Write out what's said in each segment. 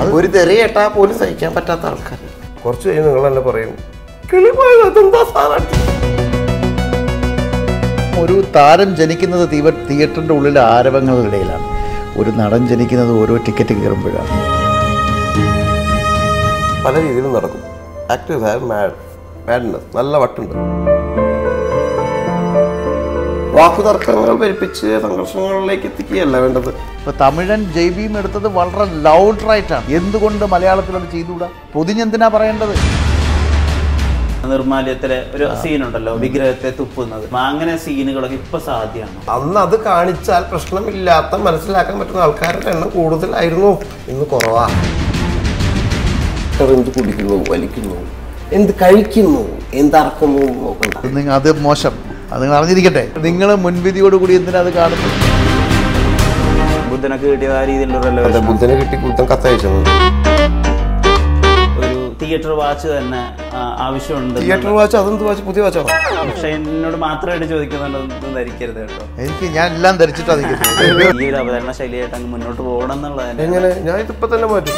ഒരു തെറി കേട്ടാൽ പോലും സഹിക്കാൻ പറ്റാത്ത ആൾക്കാർ കുറച്ച് കഴിഞ്ഞ് നിങ്ങൾ തന്നെ പറയും കിളി പോയത് അതെന്താ സാധനം ഒരു താരം ജനിക്കുന്നത് തീവ തിയേറ്ററിൻ്റെ ഉള്ളിലെ ആരവങ്ങളുടെ ഇടയിലാണ് ഒരു നടൻ ജനിക്കുന്നത് ഓരോ ടിക്കറ്റ് കയറുമ്പോഴാണ് പല രീതിയിലും നടക്കും ആക്ടേഴ്സ് ഹാവ് മാഡ് മാഡ്നെസ് നല്ല വട്ടുണ്ട് വാക്കുതർക്കങ്ങൾ പെരുപ്പിച്ച് സംഘർഷങ്ങളിലേക്ക് എത്തിക്കുകയല്ല വേണ്ടത് ഇപ്പോൾ തമിഴൻ ജൈബിയും എടുത്തത് വളരെ ലൗഡ് റൈറ്റാണ് എന്തുകൊണ്ട് മലയാളത്തിൽ അത് ചെയ്തുകൂടാ പൊതിഞ്ഞെന്തിനാ പറയേണ്ടത് നിർമാല്യത്തിലെ ഒരു സീനുണ്ടല്ലോ വിഗ്രഹത്തെ തുപ്പുന്നത് അങ്ങനെ സീനുകളൊക്കെ ഇപ്പൊ സാധ്യമാണ് അന്ന് അത് കാണിച്ചാൽ പ്രശ്നമില്ലാത്ത മനസ്സിലാക്കാൻ പറ്റുന്ന ആൾക്കാരുടെ എണ്ണം കൂടുതലായിരുന്നു ഇന്ന് കുറവാ എന്ത് കുടിക്കുന്നു വലിക്കുന്നു എന്ത് കഴിക്കുന്നു എന്തറക്കുന്നു എന്ന് നോക്കണ്ട അത് നിങ്ങ- അത് മോശം അത് നിങ്ങൾ അറിഞ്ഞിരിക്കട്ടെ നിങ്ങൾ മുൻവിധിയോടുകൂടി എന്തിനാ അത് കാണുന്നത് ബുദ്ധനൊക്കെ കിട്ടിയ ആ രീതിയിലുള്ള അതെ relation. ബുദ്ധനെ കിട്ടി ബുദ്ധൻ കത്തയച്ചത് ഒരു തിയേറ്റർ വാച്ച് തന്നെ ആ, ആവശ്യമുണ്ട് തിയേറ്റർ വാച്ച് അതെന്ത് വാച്ച് പുതിയ വാച്ചോ പക്ഷെ എന്നോട് മാത്രമായിട്ട് ചോദിക്കുന്നുണ്ടോ ധരിക്കരുത് കേട്ടോ എനിക്ക് ഞാൻ എല്ലാം ധരിച്ചിട്ടാ നിൽക്കുന്നത് ഈ ഒരു അവതരണ ശൈലിയായിട്ട് അങ്ങ് മുന്നോട്ട് പോകണം എന്നുള്ളതിന്റെ എങ്ങനെ ഞാൻ ഇതിപ്പോ തന്നെ മാറ്റും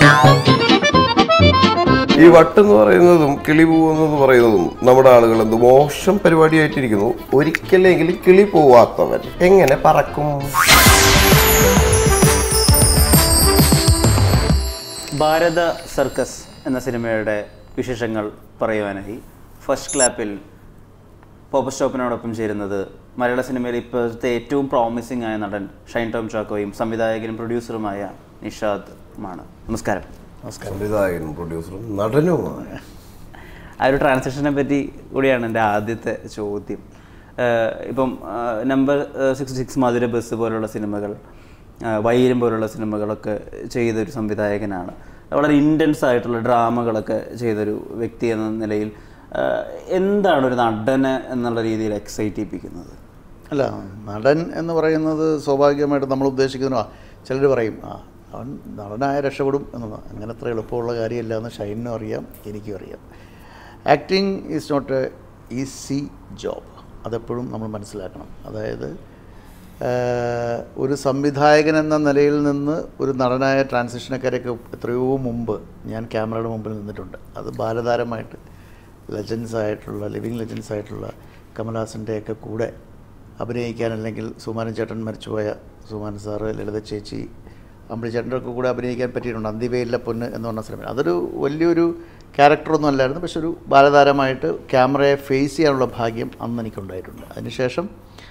ഈ വട്ടെന്ന് പറയുന്നതും കിളി പോകുന്നതെന്ന് പറയുന്നതും നമ്മുടെ ആളുകൾ എന്ത് മോശം പരിപാടിയായിട്ടിരിക്കുന്നു ഒരിക്കലെങ്കിലും കിളി പോവാത്തവൻ എങ്ങനെ പറക്കും ഭാരത സർക്കസ് എന്ന സിനിമയുടെ വിശേഷങ്ങൾ പറയുവാനായി ഫസ്റ്റ് ക്ലാപ്പിൽ പോപ്പ സ്റ്റോപ്പിനോടൊപ്പം ചേരുന്നത് മലയാള സിനിമയിൽ ഇപ്പോഴത്തെ ഏറ്റവും പ്രോമിസിംഗ് ആയ നടൻ ഷൈൻ ടോം ചാക്കോയും സംവിധായകനും പ്രൊഡ്യൂസറുമായ നിഷാദുമാണ് നമസ്കാരം സംവിധായകനും പ്രൊഡ്യൂസറും നടനുമാണ് ആ ഒരു ട്രാൻസാക്ഷനെ പറ്റി കൂടിയാണ് എൻ്റെ ആദ്യത്തെ ചോദ്യം ഏഹ് ഇപ്പം number six six Madhura bus പോലുള്ള സിനിമകൾ ആഹ് വൈരം പോലുള്ള സിനിമകളൊക്കെ ചെയ്തൊരു സംവിധായകനാണ് വളരെ ഇൻറ്റൻസ് ആയിട്ടുള്ള ഡ്രാമകളൊക്കെ ചെയ്തൊരു വ്യക്തി എന്ന നിലയിൽ ആഹ് എന്താണ് ഒരു നടന് എന്നുള്ള രീതിയിൽ എക്സൈറ്റ് ചെയ്യിപ്പിക്കുന്നത് അല്ല നടൻ എന്ന് പറയുന്നത് സ്വാഭാവികമായിട്ട് നമ്മൾ ഉദ്ദേശിക്കുന്ന ചിലർ പറയും ആ അവൻ നടനായ രക്ഷപ്പെടും എന്നത് അങ്ങനെ അത്ര എളുപ്പമുള്ള കാര്യമല്ല എന്ന് ഷൈനും അറിയാം എനിക്കും അറിയാം acting is not a easy job അതെപ്പോഴും നമ്മൾ മനസ്സിലാക്കണം അതായത് ആഹ്, ഒരു സംവിധായകൻ എന്ന നിലയിൽ നിന്ന് ഒരു നടനായ ട്രാൻസിഷനക്കാരെയൊക്കെ എത്രയോ മുമ്പ് ഞാൻ ക്യാമറയുടെ മുമ്പിൽ നിന്നിട്ടുണ്ട് അത് ബാലതാരമായിട്ട് ലെജൻസ് ആയിട്ടുള്ള ലിവിങ് ലെജൻസ് ആയിട്ടുള്ള കമൽഹാസൻ്റെയൊക്കെ കൂടെ അഭിനയിക്കാൻ അല്ലെങ്കിൽ സുമാരൻ ചേട്ടൻ മരിച്ചുപോയ സുമാരൻ സാറ് ലളിത ചേച്ചി അമ്പിളി ചേട്ടൻ്റെ ഒക്കെ കൂടെ അഭിനയിക്കാൻ പറ്റിയിട്ടുണ്ട് അന്തിവയിലെ പൊന്ന് എന്ന് പറഞ്ഞ സിനിമ അതൊരു വലിയൊരു ക്യാരക്ടറൊന്നും അല്ലായിരുന്നു പക്ഷെ ഒരു ബാലതാരമായിട്ട് ക്യാമറയെ ഫേസ് ചെയ്യാനുള്ള ഭാഗ്യം അന്ന് എനിക്കുണ്ടായിട്ടുണ്ട് അതിനുശേഷം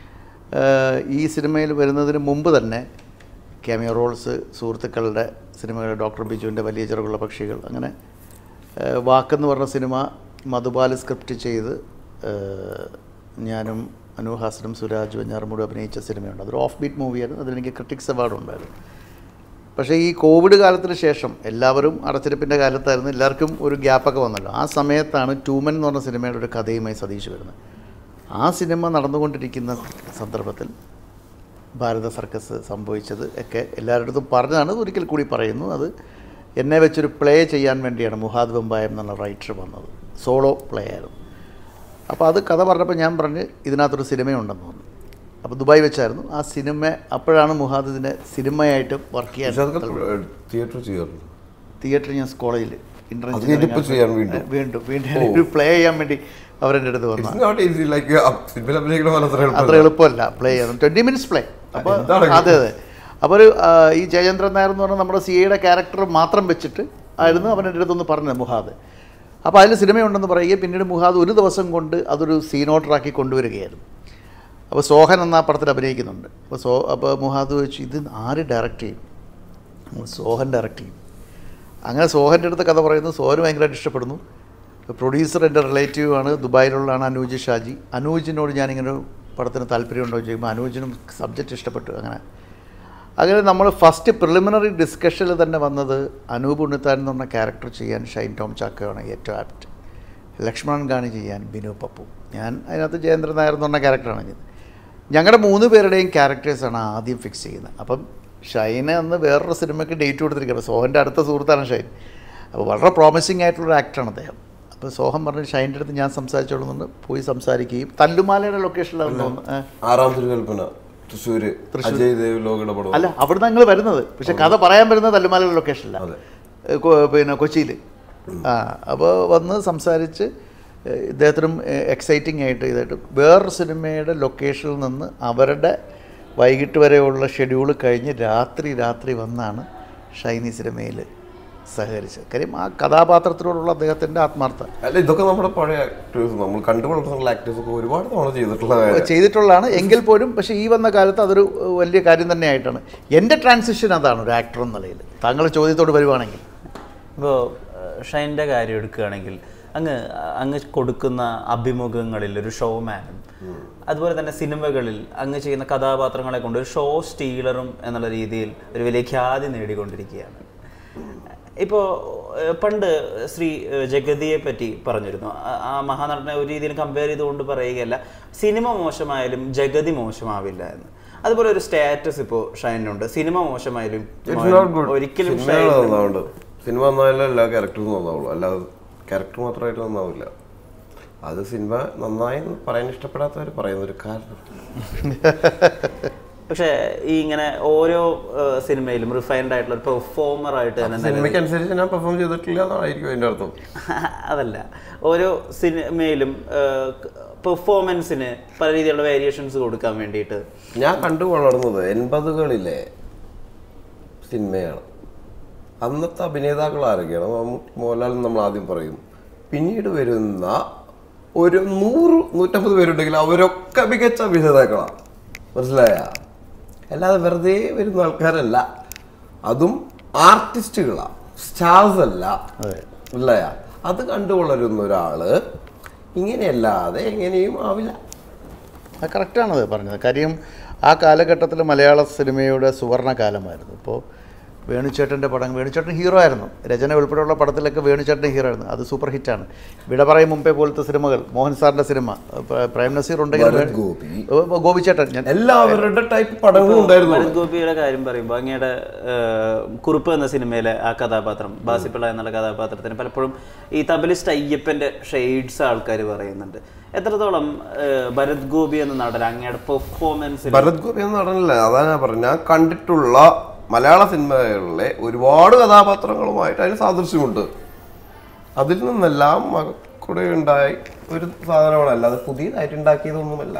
ആഹ്, ഈ സിനിമയിൽ വരുന്നതിന് മുമ്പ് തന്നെ ക്യാമിയോ റോൾസ് സുഹൃത്തുക്കളുടെ സിനിമകൾ ഡോക്ടർ ബിജുവിൻ്റെ വലിയ ചെറുകുള്ള പക്ഷികൾ അങ്ങനെ ആഹ്, വാക്കെന്ന് പറഞ്ഞ സിനിമ മധുബാല സ്ക്രിപ്റ്റ് ചെയ്ത് ആഹ്, ഞാനും അനുഹാസനും സുരാജ് വെഞ്ഞാറമൂട് അഭിനയിച്ച സിനിമയുണ്ട് അതൊരു ഓഫ് ബീറ്റ് മൂവിയായിരുന്നു അതിലെനിക്ക് ക്രിട്ടിക്സ് അവാർഡ് ഉണ്ടായിരുന്നു പക്ഷേ ഈ കോവിഡ് കാലത്തിന് ശേഷം എല്ലാവരും അടച്ചിരിപ്പിൻ്റെ കാലത്തായിരുന്നു എല്ലാവർക്കും ഒരു ഗ്യാപ്പൊക്കെ വന്നല്ലോ ആ സമയത്താണ് ടൂമൻ എന്ന് പറഞ്ഞ സിനിമയുടെ ഒരു കഥയുമായി സതീഷ് വരുന്നത് ആ സിനിമ നടന്നുകൊണ്ടിരിക്കുന്ന സന്ദർഭത്തിൽ ഭാരത സർക്കസ് സംഭവിച്ചത് ഒക്കെ എല്ലാവരുടെ അടുത്തും പറഞ്ഞതാണ് ഒരിക്കൽ കൂടി പറയുന്നു അത് എന്നെ വെച്ചൊരു പ്ലേ ചെയ്യാൻ വേണ്ടിയാണ് മുഹാദ് വെമ്പായം എന്നുള്ള റൈറ്റർ വന്നത് സോളോ പ്ലേ ആയിരുന്നു അപ്പോൾ അത് കഥ പറഞ്ഞപ്പോൾ ഞാൻ പറഞ്ഞ് ഇതിനകത്തൊരു സിനിമയുണ്ടെന്ന് പറഞ്ഞു അപ്പോൾ ദുബായ് വെച്ചായിരുന്നു ആ സിനിമ അപ്പോഴാണ് മുഹാദ് ഇതിനെ സിനിമയായിട്ട് വർക്ക് ചെയ്യാൻ തിയേറ്റർ ചെയ്യാറുണ്ട് തിയേറ്ററിൽ ഞാൻ കോളേജിൽ അത് കഴിഞ്ഞിപ്പോ ചെയ്യാൻ വീണ്ടും? വീണ്ടും വീണ്ടും ഒരു പ്ലേ ചെയ്യാൻ വേണ്ടി അവരെൻ്റെ അടുത്ത് വന്നു It's not easy, like, uh, സിനിമയിൽ അഭിനയിക്കണ പോലെ അത്ര അത്ര എളുപ്പമല്ല. എളുപ്പമല്ല പ്ലേ ചെയ്യാൻ ട്വൻറ്റി മിനിറ്റ്സ് പ്ലേ അപ്പോൾ എന്താണ് അതെ അതെ അപ്പോൾ ഒരു ആ, ഈ ജയചന്ദ്രൻ നായർ എന്ന് പറഞ്ഞാൽ നമ്മുടെ സി ഐയുടെ ക്യാരക്ടർ മാത്രം വെച്ചിട്ട് ആയിരുന്നു അവൻ എൻ്റെ അടുത്തൊന്ന് പറഞ്ഞത് മുഹാദ് അപ്പോൾ അതിൽ സിനിമയുണ്ടെന്ന് പറയുകയും പിന്നീട് മുഹാദ് ഒരു ദിവസം കൊണ്ട് അതൊരു സീനോട്ടറാക്കി കൊണ്ടുവരികയായിരുന്നു അപ്പോൾ സോഹൻ എന്ന ആ പടത്തിൽ അഭിനയിക്കുന്നുണ്ട് അപ്പോൾ സോ അപ്പോൾ മുഹാദ് ചോദിച്ചു ഇത് ആര് ഡയറക്റ്റ് ചെയ്യും അപ്പോൾ സോഹൻ ഡയറക്റ്റ് ചെയ്യും അങ്ങനെ സോഹൻ്റെ അടുത്ത് കഥ പറയുന്നു സോഹന് ഭയങ്കരമായിട്ട് ഇഷ്ടപ്പെടുന്നു പ്രൊഡ്യൂസർ എൻ്റെ റിലേറ്റീവാണ് ദുബായിലുള്ളതാണ് അനൂജ് ഷാജി അനൂജിനോട് ഞാനിങ്ങനെ ഒരു പടത്തിന് താല്പര്യമുണ്ടോ എന്ന് ചോദിക്കുമ്പോൾ അനൂജിനും സബ്ജക്റ്റ് ഇഷ്ടപ്പെട്ടു അങ്ങനെ അങ്ങനെ നമ്മൾ ഫസ്റ്റ് പ്രിലിമിനറി ഡിസ്കഷനിൽ തന്നെ വന്നത് അനൂപ് ഉണ്ണിത്താൻ എന്ന് പറഞ്ഞ ക്യാരക്ടർ ചെയ്യാൻ ഷൈൻ ടോം ചാക്കയാണ് ഏറ്റവും ആപ്റ്റ് ലക്ഷ്മണൻ ഗാണി ചെയ്യാൻ ബിനു പപ്പു ഞാൻ അതിനകത്ത് ജയേന്ദ്രൻ നായർ എന്ന് പറഞ്ഞ ക്യാരക്ടറാണ് ചെയ്തത് ഞങ്ങളുടെ മൂന്ന് പേരുടെയും ക്യാരക്ടേഴ്സാണ് ആദ്യം ഫിക്സ് ചെയ്യുന്നത് അപ്പം ഷൈന് അന്ന് വേറൊരു സിനിമയ്ക്ക് ഡേറ്റ് കൊടുത്തിരിക്കുന്നത് സോഹൻ്റെ അടുത്ത സുഹൃത്താണ് ഷൈൻ അപ്പോൾ വളരെ പ്രോമിസിങ് ആയിട്ടുള്ളൊരു ആക്ടറാണ് അദ്ദേഹം അപ്പോൾ സോഹൻ പറഞ്ഞ് ഷൈൻ്റെ അടുത്ത് ഞാൻ സംസാരിച്ചോളുന്നുണ്ട് പോയി സംസാരിക്കുകയും തല്ലുമാലയുടെ ലൊക്കേഷനിലാണ് തോന്നുന്നു ഏ. ആറാം തിരുകൽപ്പന തൃശ്ശൂര് അജയ് ദേവ് ലോകയുടെ പടം അല്ല അവിടെ ഞങ്ങൾ വരുന്നത് പക്ഷെ കഥ പറയാൻ വരുന്നത് തല്ലുമാലയുടെ ലൊക്കേഷനിലാണ് അതെ ഏഹ് കൊ- പിന്നെ കൊച്ചിയിൽ ആ അപ്പോൾ വന്ന് സംസാരിച്ച് ഏഹ് ഇദ്ദേഹത്തിനും എക്സൈറ്റിംഗ് ആയിട്ട് ഇതായിട്ട് വേറൊരു സിനിമയുടെ ലൊക്കേഷനിൽ നിന്ന് അവരുടെ വൈകിട്ട് വരെയുള്ള ഷെഡ്യൂൾ കഴിഞ്ഞ് രാത്രി രാത്രി വന്നാണ് ഷൈനി സിനിമയിൽ സഹകരിച്ചത് കാര്യം ആ കഥാപാത്രത്തിനോടുള്ള അദ്ദേഹത്തിൻ്റെ ആത്മാർത്ഥത അല്ല ഇതൊക്കെ നമ്മുടെ പഴയ ആക്ടേഴ്സ് നമ്മൾ കണ്ടു വളർത്തുന്ന ആക്ടേഴ്സ് ഒക്കെ ഒരുപാട് തവണ ചെയ്തിട്ടുള്ള കാര്യം ചെയ്തിട്ടുള്ളതാണ് എങ്കിൽ പോലും പക്ഷേ ഈ വന്ന കാലത്ത് അതൊരു ഏഹ്, വലിയ കാര്യം തന്നെയായിട്ടാണ് എൻ്റെ ട്രാൻസിഷൻ അതാണ് ഒരു ആക്ടർ എന്ന നിലയിൽ താങ്കൾ ചോദ്യത്തോട് വരുവാണെങ്കിൽ ഇപ്പോൾ ഷൈൻ്റെ കാര്യം എടുക്കുകയാണെങ്കിൽ അങ്ങ് അങ്ങ് കൊടുക്കുന്ന അഭിമുഖങ്ങളിൽ ഒരു ഷോമാനും അതുപോലെ തന്നെ സിനിമകളിൽ അങ്ങ് ചെയ്യുന്ന കഥാപാത്രങ്ങളെ കൊണ്ട് ഒരു ഷോ സ്റ്റീലറും എന്നുള്ള രീതിയിൽ ഒരു വലിയ ഖ്യാതി നേടിക്കൊണ്ടിരിക്കുകയാണ് ഇപ്പോൾ പണ്ട് ശ്രീ ഏഹ്, ജഗതിയെ പറ്റി പറഞ്ഞിരുന്നു ആ- ആ മഹാനടനെ ഒരു രീതിയിൽ കമ്പയർ ചെയ്തുകൊണ്ട് പറയുകയല്ല സിനിമ മോശമായാലും ജഗതി മോശമാവില്ല എന്ന് അതുപോലെ ഒരു സ്റ്റാറ്റസ് ഇപ്പോൾ ഷൈനുണ്ട് സിനിമ മോശമായാലും It's not good. ഒരിക്കലും സിനിമകൾ ഷൈൻ നന്നാവുണ്ട് സിനിമ നന്നായാലും എല്ലാ ക്യാരക്ടറും നന്നാവുള്ളൂ അല്ലാതെ ക്യാരക്ടർ മാത്രമായിട്ട് നന്നാവില്ല അത് സിനിമ നന്നായി എന്ന് പറയാൻ ഇഷ്ടപ്പെടാത്തവർ പറയുന്ന ഒരു കാരണം പക്ഷേ ഈ ഇങ്ങനെ ഓരോ ഏഹ്, സിനിമയിലും റിഫൈൻഡ് ആയിട്ടുള്ള ഒരു പെർഫോമർ ആയിട്ട് തന്നെ നിലനിൽക്കുന്ന- സിനിമയ്ക്ക് അനുസരിച്ച് ഞാൻ പെർഫോം ചെയ്തിട്ടില്ല എന്നായിരിക്കും അതിന്റെ അർത്ഥം അതല്ല ഓരോ സിനിമയിലും പെർഫോമൻസിന് പല രീതിയിലുള്ള വേരിയേഷൻസ് കൊടുക്കാൻ വേണ്ടിയിട്ട് ഞാൻ കണ്ടു വളർന്നത് എൺപതുകളിലെ സിനിമയാണ് അന്നത്തെ അഭിനേതാക്കൾ ആരൊക്കെയാണ് മമ്മൂട്ടി മോഹൻലാൽ നമ്മൾ ആദ്യം പറയും പിന്നീട് വരുന്ന ഒരു നൂറ് നൂറ്റമ്പത് പേരുണ്ടെങ്കിൽ അവരൊക്കെ മികച്ച അഭിനേതാക്കളാണ് മനസ്സിലായ അല്ലാതെ വെറുതെ വരുന്ന ആൾക്കാരല്ല അതും ആർട്ടിസ്റ്റുകളാണ് സ്റ്റാർസ് അല്ല മനസ്സിലായ അത് കണ്ടു വളരുന്ന ഒരാള് ഇങ്ങനെയല്ലാതെ എങ്ങനെയും ആവില്ല അത് കറക്റ്റാണത് പറഞ്ഞത് കാര്യം ആ കാലഘട്ടത്തിൽ മലയാള സിനിമയുടെ സുവർണ കാലമായിരുന്നു ഇപ്പോൾ വേണുചേട്ടൻ്റെ പടം വേണുചേട്ടൻ ഹീറോ ആയിരുന്നു രചന ഉൾപ്പെടെയുള്ള പടത്തിലൊക്കെ വേണുചേട്ടൻ ഹീറോ ആയിരുന്നു അത് സൂപ്പർ ഹിറ്റാണ് വിട പറയും മുമ്പേ പോലത്തെ സിനിമകൾ മോഹൻ സാറിൻ്റെ സിനിമ ഇപ്പൊ പ്രേം നസീർ ഉണ്ടെങ്കിൽ ഭരത് ഗോപി. ഓ, ഗോപിച്ചേട്ടൻ ഞാൻ എല്ലാവരുടെ ടൈപ്പ് പടങ്ങളും ഉണ്ടായിരുന്നു ഭരത് ഗോപിയുടെ കാര്യം പറയുമ്പോൾ അങ്ങയുടെ ഏഹ്, കുറുപ്പ് എന്ന സിനിമയിലെ ആ കഥാപാത്രം ബാസിപ്പിള്ള എന്നുള്ള കഥാപാത്രത്തിന് പലപ്പോഴും ഈ തബലിസ്റ്റ് അയ്യപ്പന്റെ ഷെയ്ഡ്സ് ആൾക്കാർ പറയുന്നുണ്ട് എത്രത്തോളം ഏഹ്, ഭരത് ഗോപി എന്ന നടൻ അങ്ങയുടെ പെർഫോമൻസിൽ ഭരത് ഗോപി എന്ന നടനല്ല അതാണ് ഞാൻ പറഞ്ഞത് ഞാൻ കണ്ടിട്ടുള്ള മലയാള സിനിമകളിലെ ഒരുപാട് കഥാപാത്രങ്ങളുമായിട്ട് അതിന് സാദൃശ്യമുണ്ട് അതിൽ നിന്നെല്ലാം മ- കൂടെ ഉണ്ടായി ഒരു സാധനമാണ് അല്ലാതെ പുതിയതായിട്ട് ഉണ്ടാക്കിയതൊന്നുമല്ല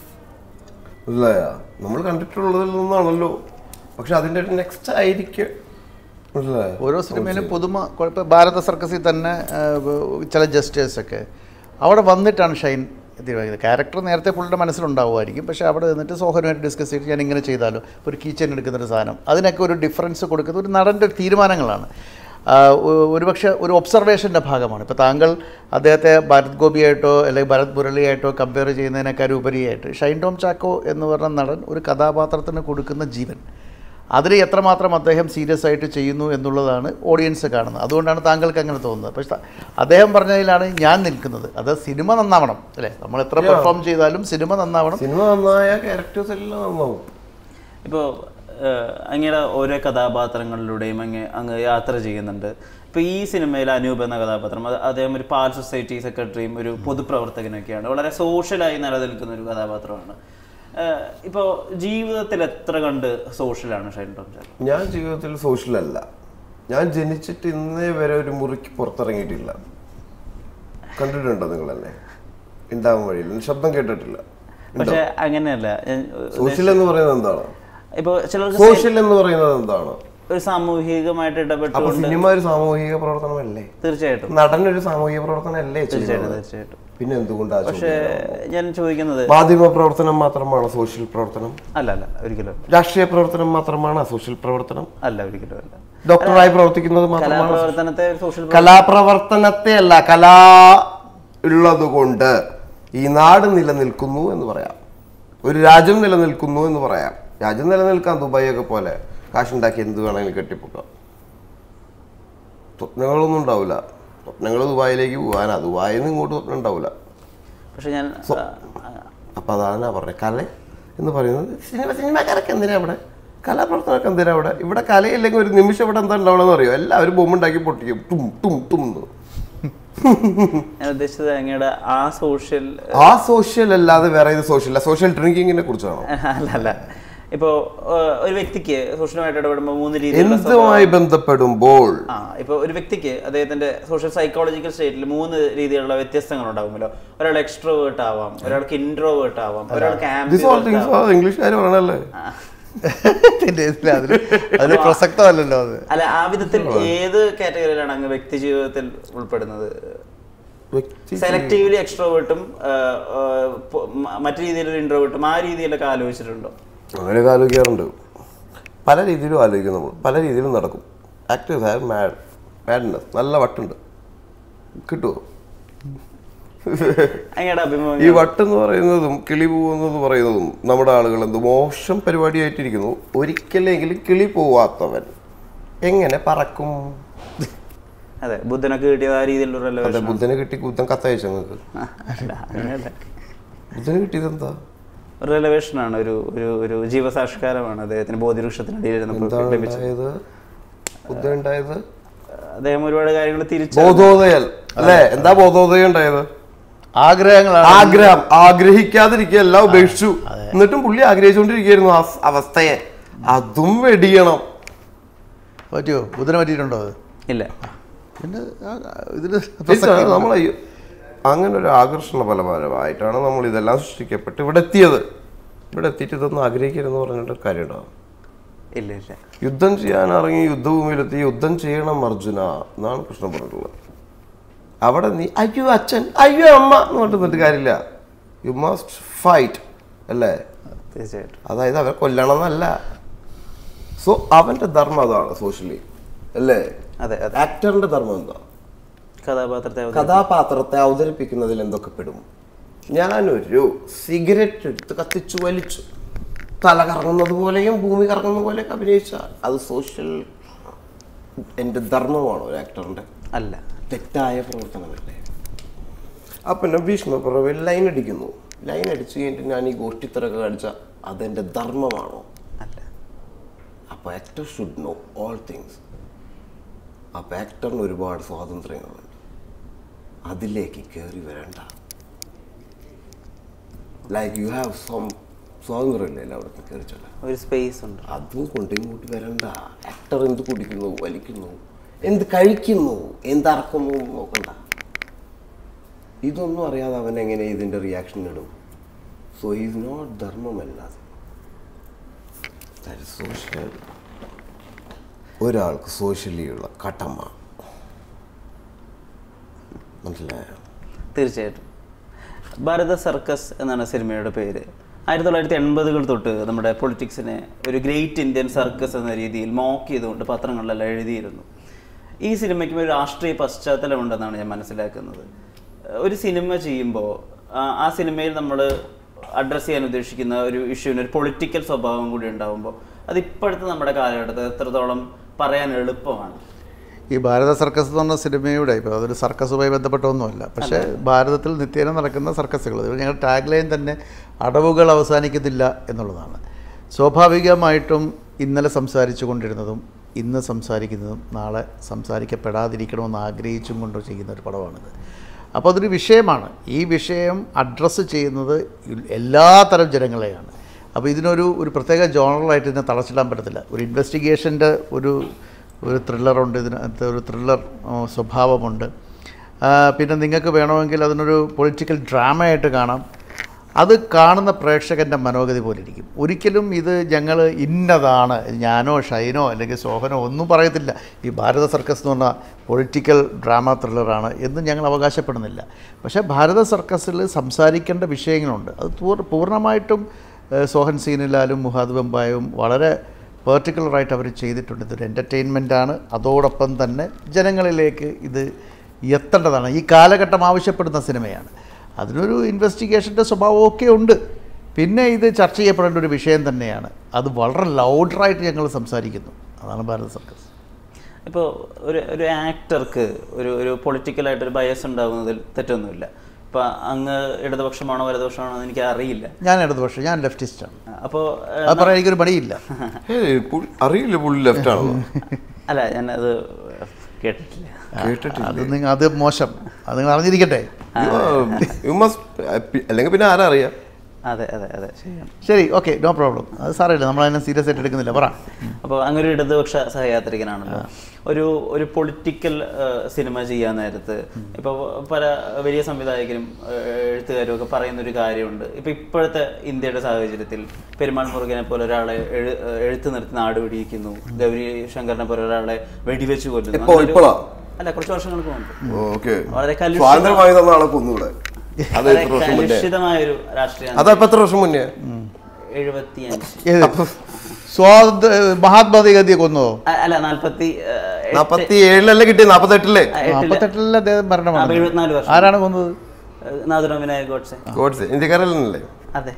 മനസ്സിലായ നമ്മൾ കണ്ടിട്ടുള്ളതിൽ നിന്നാണല്ലോ പക്ഷെ അതിൻ്റെ ഒരു നെക്സ്റ്റ് ആയിരിക്കും മനസ്സിലായോ ഓരോ സിനിമയിലും പുതുമ കുഴപ്പം ഭാരത സർക്കസിൽ തന്നെ ആ, ചില ജസ്റ്റേഴ്സൊക്കെ അവിടെ വന്നിട്ടാണ് ഷൈൻ തീരുമാനിക്കുന്നത് ക്യാരക്ടർ നേരത്തെ പുള്ളിയുടെ മനസ്സിലുണ്ടാവുമായിരിക്കും പക്ഷേ അവിടെ നിന്നിട്ട് സോഹനുമായിട്ട് ഡിസ്കസ് ചെയ്തിട്ട് ഞാൻ ഇങ്ങനെ ചെയ്താലോ ഒരു കീച്ചൻ എടുക്കുന്ന ഒരു സാധനം അതിനൊക്കെ ഒരു ഡിഫറൻസ് കൊടുക്കുന്ന ഒരു നടൻ്റെ തീരുമാനങ്ങളാണ് ആ, ഒ- ഒരുപക്ഷെ ഒരു ഒബ്സർവേഷൻ്റെ ഭാഗമാണ് ഇപ്പോൾ താങ്കൾ അദ്ദേഹത്തെ ഭരത് ഗോപിയായിട്ടോ അല്ലെങ്കിൽ ഭരത് മുരളിയായിട്ടോ കമ്പയർ ചെയ്യുന്നതിനേക്കാൾ ഉപരിയായിട്ട് ഷൈൻ ടോം ചാക്കോ എന്ന് പറഞ്ഞ നടൻ ഒരു കഥാപാത്രത്തിന് കൊടുക്കുന്ന ജീവൻ അതിൽ എത്രമാത്രം അദ്ദേഹം സീരിയസ് ആയിട്ട് ചെയ്യുന്നു എന്നുള്ളതാണ് ഓഡിയൻസ് കാണുന്നത് അതുകൊണ്ടാണ് താങ്കൾക്ക് അങ്ങനെ തോന്നുന്നത് പക്ഷേ ത- അദ്ദേഹം പറഞ്ഞതിലാണ് ഞാൻ നിൽക്കുന്നത് അത് സിനിമ നന്നാവണം അല്ലേ നമ്മൾ എത്ര പെർഫോം ചെയ്താലും സിനിമ നന്നാവണം സിനിമ നന്നായ ക്യാരക്ടേഴ്സ് എല്ലാം നന്നാവും ഇപ്പോൾ അങ്ങയുടെ ഓരോ കഥാപാത്രങ്ങളിലൂടെയും അങ്ങ് അങ്ങ് യാത്ര ചെയ്യുന്നുണ്ട് ഇപ്പോൾ ഈ സിനിമയിൽ അനൂപ് എന്ന കഥാപാത്രം അത് അദ്ദേഹം ഒരു പാൽ സൊസൈറ്റി സെക്രട്ടറിയും ഒരു പൊതുപ്രവർത്തകനൊക്കെയാണ് വളരെ സോഷ്യലായി നിലനിൽക്കുന്ന ഒരു കഥാപാത്രമാണ് ഇപ്പോൾ ജീവിതത്തിൽ എത്ര കണ്ട് സോഷ്യലാണ് ഷൈൻ ടോം ചാക്കോ ഞാൻ ജീവിതത്തിൽ സോഷ്യൽ അല്ല ഞാൻ ജനിച്ചിട്ട് ഇന്നേ വരെ ഒരു മുറിക്ക് പുറത്തിറങ്ങിയിട്ടില്ല കണ്ടിട്ടുണ്ടോ നിങ്ങൾ എന്നെ ഉണ്ടാവാൻ വഴിയില്ല ശബ്ദം കേട്ടിട്ടില്ല പക്ഷെ അങ്ങനെയല്ല സോഷ്യൽ എന്ന് പറയുന്നത് എന്താണ് ഇപ്പോൾ ചിലർക്ക് സോഷ്യൽ എന്ന് പറയുന്നത് എന്താണ് ഒരു സാമൂഹികമായിട്ട് അപ്പൊ ഇടപെട്ടുകൊണ്ട് സിനിമ ഒരു സാമൂഹിക പ്രവർത്തനമല്ലേ തീർച്ചയായിട്ടും നടൻ ഒരു സാമൂഹിക പ്രവർത്തനമല്ലേ ചെയ്യുന്നത് തീർച്ചയായിട്ടും പിന്നെ എന്തുകൊണ്ടാണ് പക്ഷേ ഞാൻ ചോദിക്കുന്നത് മാധ്യമ പ്രവർത്തനം മാത്രമാണ് സോഷ്യൽ പ്രവർത്തനം അല്ല അല്ല അല്ല ഒരിക്കലും അല്ല. രാഷ്ട്രീയ പ്രവർത്തനം മാത്രമാണ് സോഷ്യൽ പ്രവർത്തനം അല്ല ഒരിക്കലും അല്ല ഡോക്ടറായി പ്രവർത്തിക്കുന്നത് മാത്രമാണ് കലാപ്രവർത്തനത്തെ സോഷ്യൽ കലാപ്രവർത്തനത്തെ അല്ല കലാ ഉള്ളത് കൊണ്ട് ഈ നാട് നിലനിൽക്കുന്നു എന്ന് പറയാം ഒരു രാജ്യം നിലനിൽക്കുന്നു എന്ന് പറയാം രാജ്യം നിലനിൽക്കാൻ ദുബായൊക്കെ പോലെ കാശുണ്ടാക്കി എന്ത് വേണമെങ്കിലും കെട്ടിപ്പൊക്കാം സ്വപ്നങ്ങളൊന്നും ഉണ്ടാവില്ല സ്വപ്നങ്ങൾ ദുബായിലേക്ക് പോകാനാ ദുബായിൽ നിന്ന് ഇങ്ങോട്ട് സ്വപ്നം ഉണ്ടാവില്ല പക്ഷെ ഞാൻ ആ, അപ്പം അതാണ് ഞാൻ പറഞ്ഞത് കല എന്ന് പറയുന്നത് സിനിമ സിനിമക്കാരൊക്കെ എന്തിനാ അവിടെ കലാപ്രവർത്തനമൊക്കെ എന്തിനാ അവിടെ ഇവിടെ കലയില്ലെങ്കിൽ ഒരു നിമിഷം ഇവിടെ എന്താ ഉണ്ടാവണമെന്ന് അറിയോ എല്ലാവരും ബൊമ്മുണ്ടാക്കി പൊട്ടിക്കും തും തും തും എന്ന് ഞാൻ ഉദ്ദേശിച്ചത് അങ്ങയുടെ ആ സോഷ്യൽ ആ സോഷ്യൽ അല്ലാതെ വേറെ ഏത് സോഷ്യൽ സോഷ്യൽ ഡ്രിങ്കിങ്ങിനെ കുറിച്ചാണോ അല്ല അല്ല ഇപ്പോൾ ഒരു വ്യക്തിക്ക് സോഷ്യലുമായിട്ട് ഇടപെടുമ്പോൾ മൂന്ന് രീതിയിലുള്ള എന്തുമായി ബന്ധപ്പെടുമ്പോൾ ആ ഇപ്പോൾ ഒരു വ്യക്തിക്ക് അദ്ദേഹത്തിന്റെ സോഷ്യൽ സൈക്കോളജിക്കൽ സ്റ്റേറ്റിൽ മൂന്ന് രീതിയിലുള്ള വ്യത്യസ്തങ്ങൾ ഉണ്ടാകുമല്ലോ ഒരാൾ എക്സ്ട്രോവേർട്ട് ആവാം ഒരാൾക്ക് ഇൻട്രോവേർട്ട് ആവാം ഒരാൾക്ക് ദിസ് ഓൾ ambivert തിങ്സ് ആവാം. ഇംഗ്ലീഷുകാർ പറയണല്ലേ ഇതിന്റെ ഇതിൽ അതിൽ അതിൽ പ്രസക്തമല്ലല്ലോ അത് അല്ല ആ വിധത്തിൽ ഏത് കാറ്റഗറിയിലാണ് അങ്ങ് വ്യക്തി ജീവിതത്തിൽ ഉൾപ്പെടുന്നത് വ്യക്തി സെലക്റ്റീവ്ലി എക്സ്ട്രോവേർട്ടും മറ്റു രീതിയിലുള്ള ഇൻട്രോവേർട്ടും ആ രീതിയിലൊക്കെ ആലോചിച്ചിട്ടുണ്ടോ അങ്ങനെയൊക്കെ ആലോചിക്കാറുണ്ട് പല രീതിയിലും ആലോചിക്കും നമ്മൾ പല രീതിയിലും നടക്കും ആക്ടേഴ്സ് ഹാവ് മാഡ് മാഡ്നെസ് നല്ല വട്ടുണ്ട് കിട്ടുമോ അങ്ങയുടെ ഈ അഭിമുഖം വട്ടെന്ന് പറയുന്നതും കിളി പോകുന്നത് പറയുന്നതും നമ്മുടെ ആളുകൾ എന്ത് മോശം പരിപാടിയായിട്ടിരിക്കുന്നു ഒരിക്കലെങ്കിലും കിളി പോവാത്തവൻ എങ്ങനെ പറക്കും അതെ ബുദ്ധനൊക്കെ കിട്ടിയത് ആ രീതിയിലുള്ള അതെ relation. ബുദ്ധനെ കിട്ടി ബുദ്ധൻ കത്തയച്ചു നിങ്ങൾക്ക് ആ, അല്ല, അങ്ങനെയല്ല. ബുദ്ധന് കിട്ടിയത് എന്താ ഒരു relation ആണ് ഒരു ഒരു ഒരു ജീവസാക്ഷാത്കാരമാണ് അദ്ദേഹത്തിന് ബോധിവൃക്ഷത്തിനിടയിൽ ഇരുന്നപ്പോൾ എന്താണ് ലഭിച്ചത് ഉണ്ടായത് ബുദ്ധൻ ഉണ്ടായത് അദ്ദേഹം ഒരുപാട് കാര്യങ്ങൾ തിരിച്ചു ബോധോദയൽ അല്ലേ എന്താ ബോധോദയം ഉണ്ടായത് ആഗ്രഹങ്ങളാണ് ആഗ്രഹം ആഗ്രഹിക്കാതിരിക്കുക എല്ലാം ഉപേക്ഷിച്ചു എന്നിട്ടും പുള്ളി ആഗ്രഹിച്ചുകൊണ്ടിരിക്കുകയായിരുന്നു ആ സ് അവസ്ഥയെ അതും വെടിയണം പറ്റുമോ ബുധനെ പറ്റിയിട്ടുണ്ടോ അത് ഇല്ല പിന്നെ ഇതിൽ ഇതാണ് നമ്മളെ ഈ- അങ്ങനെ ഒരു ആകർഷണ ഫലപരമായിട്ടാണ് നമ്മൾ ഇതെല്ലാം സൃഷ്ടിക്കപ്പെട്ട് ഇവിടെ എത്തിയത് ഇവിടെ എത്തിയിട്ട് ഇതൊന്നും ആഗ്രഹിക്കരുതെന്ന് പറഞ്ഞിട്ട് കാര്യമുണ്ടോ ഇല്ല ഇല്ല യുദ്ധം ചെയ്യാൻ ഇറങ്ങി യുദ്ധഭൂമിയിലെത്തി യുദ്ധം ചെയ്യണം അർജുന എന്നാണ് കൃഷ്ണൻ പറഞ്ഞിട്ടുള്ളത് അവിടെ നീ അയ്യോ അച്ഛൻ അയ്യോ അമ്മ എന്ന് പറഞ്ഞിട്ട് കാര്യമില്ല യു മസ്റ്റ് ഫൈറ്റ് അല്ലേ തീർച്ചയായിട്ടും അതായത് അവരെ കൊല്ലണം എന്നല്ല സോ അവന്റെ ധർമ്മം അതാണ് സോഷ്യലി അല്ലേ അതെ അതെ ആക്ടറിന്റെ ധർമ്മം എന്താ കഥാപാത്രത്തെ അവതരി- കഥാപാത്രത്തെ അവതരിപ്പിക്കുന്നതിൽ എന്തൊക്കെ പെടും ഞാനൊരു സിഗരറ്റ് എടുത്ത് കത്തിച്ചു വലിച്ചു തല കറങ്ങുന്നത് പോലെയും ഭൂമി കറങ്ങുന്ന പോലെയൊക്കെ അഭിനയിച്ച അത് സോഷ്യൽ എൻ്റെ ധർമ്മമാണോ ഒരു ആക്ടറിൻ്റെ അല്ല തെറ്റായ പ്രവർത്തനമല്ലേ അപ്പം പിന്നെ ഭീഷ്മപ്രഭയിൽ ലൈൻ അടിക്കുന്നു ലൈൻ അടിച്ചു കഴിഞ്ഞിട്ട് ഞാൻ ഈ ഗോഷ്ടിത്തരൊക്കെ കാണിച്ച അതെൻ്റെ ധർമ്മമാണോ അല്ല അപ്പോൾ actor should know all things അപ്പോൾ ആക്ടറിന് ഒരുപാട് സ്വാതന്ത്ര്യങ്ങളുണ്ട് അതിലേക്ക് കയറി വരണ്ട ലൈക്ക് യു ഹാവ് സം സ്വാതന്ത്ര്യമില്ല എല്ലായിടത്തും കയറി ചെല്ലാൻ ഒരു സ്പേസ് ഉണ്ട് അതും കൊണ്ട് ഇങ്ങോട്ട് വരണ്ട ആക്ടർ എന്ത് കുടിക്കുന്നു വലിക്കുന്നു എന്ത് കഴിക്കുന്നു എന്തറക്കുന്നു എന്ന് നോക്കണ്ട ഇതൊന്നും അറിയാതെ അവൻ എങ്ങനെ ഇതിൻ്റെ റിയാക്ഷൻ ഇടും സോ ഈസ് നോട്ട് ധർമ്മമല്ലാതെ സോഷ്യൽ ഒരാൾക്ക് സോഷ്യലി ഉള്ള കടമ മനസ്സിലായോ തീർച്ചയായിട്ടും ഭാരത സർക്കസ് എന്നാണ് സിനിമയുടെ പേര് ആയിരത്തി തൊള്ളായിരത്തി എൺപതുകൾ തൊട്ട് നമ്മുടെ പൊളിറ്റിക്സിനെ ഒരു ഗ്രേറ്റ് ഇന്ത്യൻ സർക്കസ് എന്ന രീതിയിൽ മോക്ക് ചെയ്തുകൊണ്ട് പത്രങ്ങളിലെല്ലാം എഴുതിയിരുന്നു ഈ സിനിമയ്ക്കും ഒരു രാഷ്ട്രീയ പശ്ചാത്തലമുണ്ടെന്നാണ് ഞാൻ മനസ്സിലാക്കുന്നത് ഒരു സിനിമ ചെയ്യുമ്പോൾ ആ സിനിമയിൽ നമ്മൾ അഡ്രസ്സ് ചെയ്യാൻ ഉദ്ദേശിക്കുന്ന ഒരു ഇഷ്യൂവിന് ഒരു പൊളിറ്റിക്കൽ സ്വഭാവം കൂടി ഉണ്ടാകുമ്പോൾ അത് ഇപ്പോഴത്തെ നമ്മുടെ കാലഘട്ടത്തിൽ എത്രത്തോളം പറയാൻ എളുപ്പമാണ് ഈ ഭാരത സർക്കസ് എന്ന് പറഞ്ഞ സിനിമയുടെ ഇപ്പോൾ അതൊരു സർക്കസുമായി ബന്ധപ്പെട്ടൊന്നുമല്ല പക്ഷേ ഭാരതത്തിൽ നിത്യേന നടക്കുന്ന സർക്കസുകൾ ഞങ്ങളുടെ ടാഗ് ലൈൻ തന്നെ അടവുകൾ അവസാനിക്കുന്നില്ല എന്നുള്ളതാണ് സ്വാഭാവികമായിട്ടും ഇന്നലെ സംസാരിച്ചു കൊണ്ടിരുന്നതും ഇന്ന് സംസാരിക്കുന്നതും നാളെ സംസാരിക്കപ്പെടാതിരിക്കണമെന്ന് ആഗ്രഹിച്ചും കൊണ്ട് ചെയ്യുന്ന ഒരു പടമാണിത് അപ്പോൾ അതൊരു വിഷയമാണ് ഈ വിഷയം അഡ്രസ്സ് ചെയ്യുന്നത് എല്ലാ തരം ജനങ്ങളെയാണ് അപ്പോൾ ഇതിനൊരു ഒരു പ്രത്യേക ജോണറായിട്ട് ഇതിനെ തളച്ചിടാൻ പറ്റത്തില്ല ഒരു ഇൻവെസ്റ്റിഗേഷൻ്റെ ഒരു ഒരു ത്രില്ലറുണ്ട് ഇതിനകത്ത് ഒരു ത്രില്ലർ സ്വഭാവമുണ്ട് ആ, പിന്നെ നിങ്ങൾക്ക് വേണമെങ്കിൽ അതിനൊരു പൊളിറ്റിക്കൽ ഡ്രാമയായിട്ട് കാണാം അത് കാണുന്ന പ്രേക്ഷകൻ്റെ മനോഗതി പോലെ ഇരിക്കും ഒരിക്കലും ഇത് ഞങ്ങൾ ഇന്നതാണ് ഞാനോ ഷൈനോ അല്ലെങ്കിൽ സോഹനോ ഒന്നും പറയത്തില്ല ഈ ഭാരത സർക്കസ് എന്ന് പറഞ്ഞാൽ പൊളിറ്റിക്കൽ ഡ്രാമ ത്രില്ലറാണ് എന്ന് ഞങ്ങൾ അവകാശപ്പെടുന്നില്ല പക്ഷേ ഭാരത സർക്കസിൽ സംസാരിക്കേണ്ട വിഷയങ്ങളുണ്ട് അത് പൂർ- പൂർണ്ണമായിട്ടും ഏഹ്, സോഹൻ സീനിലാലും മുഹാദ് വെമ്പായും വളരെ പെർട്ടിക്കുലറായിട്ട് അവർ ചെയ്തിട്ടുണ്ട് ഇതൊരു എൻ്റർടൈൻമെൻറ്റാണ് അതോടൊപ്പം തന്നെ ജനങ്ങളിലേക്ക് ഇത് എത്തേണ്ടതാണ് ഈ കാലഘട്ടം ആവശ്യപ്പെടുന്ന സിനിമയാണ് അതിനൊരു ഇൻവെസ്റ്റിഗേഷൻ്റെ സ്വഭാവമൊക്കെ ഉണ്ട് പിന്നെ ഇത് ചർച്ച ചെയ്യപ്പെടേണ്ട ഒരു വിഷയം തന്നെയാണ് അത് വളരെ ലൗഡറായിട്ട് ഞങ്ങൾ സംസാരിക്കുന്നു അതാണ് ഭാരത സർക്കസ് ഇപ്പോൾ ഒരു ഒരു ആക്ടർക്ക് ഒരു ഒരു പൊളിറ്റിക്കലായിട്ടൊരു ബയസ് ഉണ്ടാകുന്നതിൽ തെറ്റൊന്നുമില്ല ഇപ്പം അങ്ങ് ഇടതുപക്ഷമാണോ വലതുപക്ഷമാണോ എന്ന് എനിക്ക് അറിയില്ല ഞാൻ ഇടതുപക്ഷം ഞാൻ ലെഫ്റ്റിസ്റ്റാണ് അപ്പോൾ അത് പറയാൻ എനിക്കൊരു മടിയില്ല ഏയ് പുള്ളി- അറിയില്ല പുള്ളി ലെഫ്റ്റ് ആണെന്ന് അല്ല ഞാനത് കേട്ടിട്ടില്ല കേട്ടിട്ടില്ല അത് നിങ്ങൾ അത് മോശം അത് നിങ്ങൾ അറിഞ്ഞിരിക്കട്ടെ യു മസ്റ്റ് അല്ലെങ്കിൽ പിന്നെ ആരാ അറിയാം അതെ അതെ അതെ ശരിയാണ് ശരി ഓക്കെ നോ പ്രോബ്ലം അത് സാരമില്ല നമ്മളതിനെ സീരിയസ് ആയിട്ട് എടുക്കുന്നില്ല പറ അപ്പോൾ അങ്ങനെ ഒരു ഇടതുപക്ഷ സഹയാത്രികനാണല്ലോ ഒരു ഒരു പൊളിറ്റിക്കൽ സിനിമ ചെയ്യാൻ നേരത്ത് ഇപ്പോൾ പല വലിയ സംവിധായകരും ആ, എഴുത്തുകാരും ഒക്കെ പറയുന്ന ഒരു കാര്യമുണ്ട് ഇപ്പോൾ ഇപ്പോഴത്തെ ഇന്ത്യയുടെ സാഹചര്യത്തിൽ പെരുമാൾ മുരുകനെ പോലെ ഒരാളെ എഴു എഴുത്ത് നിർത്തി നാട് വെടിയിക്കുന്നു ഗൗരി ശങ്കറിനെ പോലെ ഒരാളെ വെടിവെച്ച് കൊല്ലുന്നു ഇപ്പോ- അങ്ങനെ ഒരു- ഇപ്പോഴാ? അല്ല കുറച്ച് വർഷങ്ങൾക്ക് മുമ്പ് ഓക്കെ വളരെ കലുഷിത- സ്വാതന്ത്ര്യമായി തന്ന ആളെ കൊന്നൂടെ അത് വളരെ എത്ര വർഷം മുന്നേ കലുഷിതമായ ഒരു രാഷ്ട്രീയ അതപ്പോ എത്ര വർഷം മുന്നേ എഴുപത്തിയഞ്ച് ഏത് സ്വാതന്ത്ര്യ മഹാത്മാഗാന്ധിയെ ഗാന്ധിയെ കൊന്നോ അ- അല്ല നാൽപ്പത്തി ആ, എട്ട്- നാപ്പത്തി ഏഴിലല്ലേ കിട്ടി നാപ്പത്തെട്ടില്ലേ ആ, എട്ടില്. നാൽപ്പത്തെട്ടിലെ അദ്ദേഹം ആ, മരണമാണ് എഴുപത്തിനാല് വർഷം ആരാണ് കൊന്നത് ഏഹ് നാഥുറാം വിനായക് ഗോഡ്സെ ഗോഡ്സെ ഇന്ത്യക്കാരല്ലേ അതെ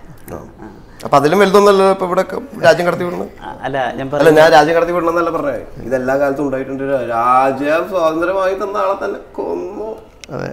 അപ്പൊ അതിലും വലുതൊന്നല്ലോ ഇപ്പൊ ഇവിടെ രാജ്യം കടത്തി വിടുന്നത് ആ, അല്ല ഞാൻ അല്ല പറഞ്ഞു ഞാൻ രാജ്യം കടത്തി വിടണമെന്നല്ല പറഞ്ഞേ ഇതെല്ലാ കാലത്തും ഉണ്ടായിട്ടുണ്ട് രാജ്യം സ്വാതന്ത്ര്യമായി തന്ന ആളെ തന്നെ കൊന്നു അതെ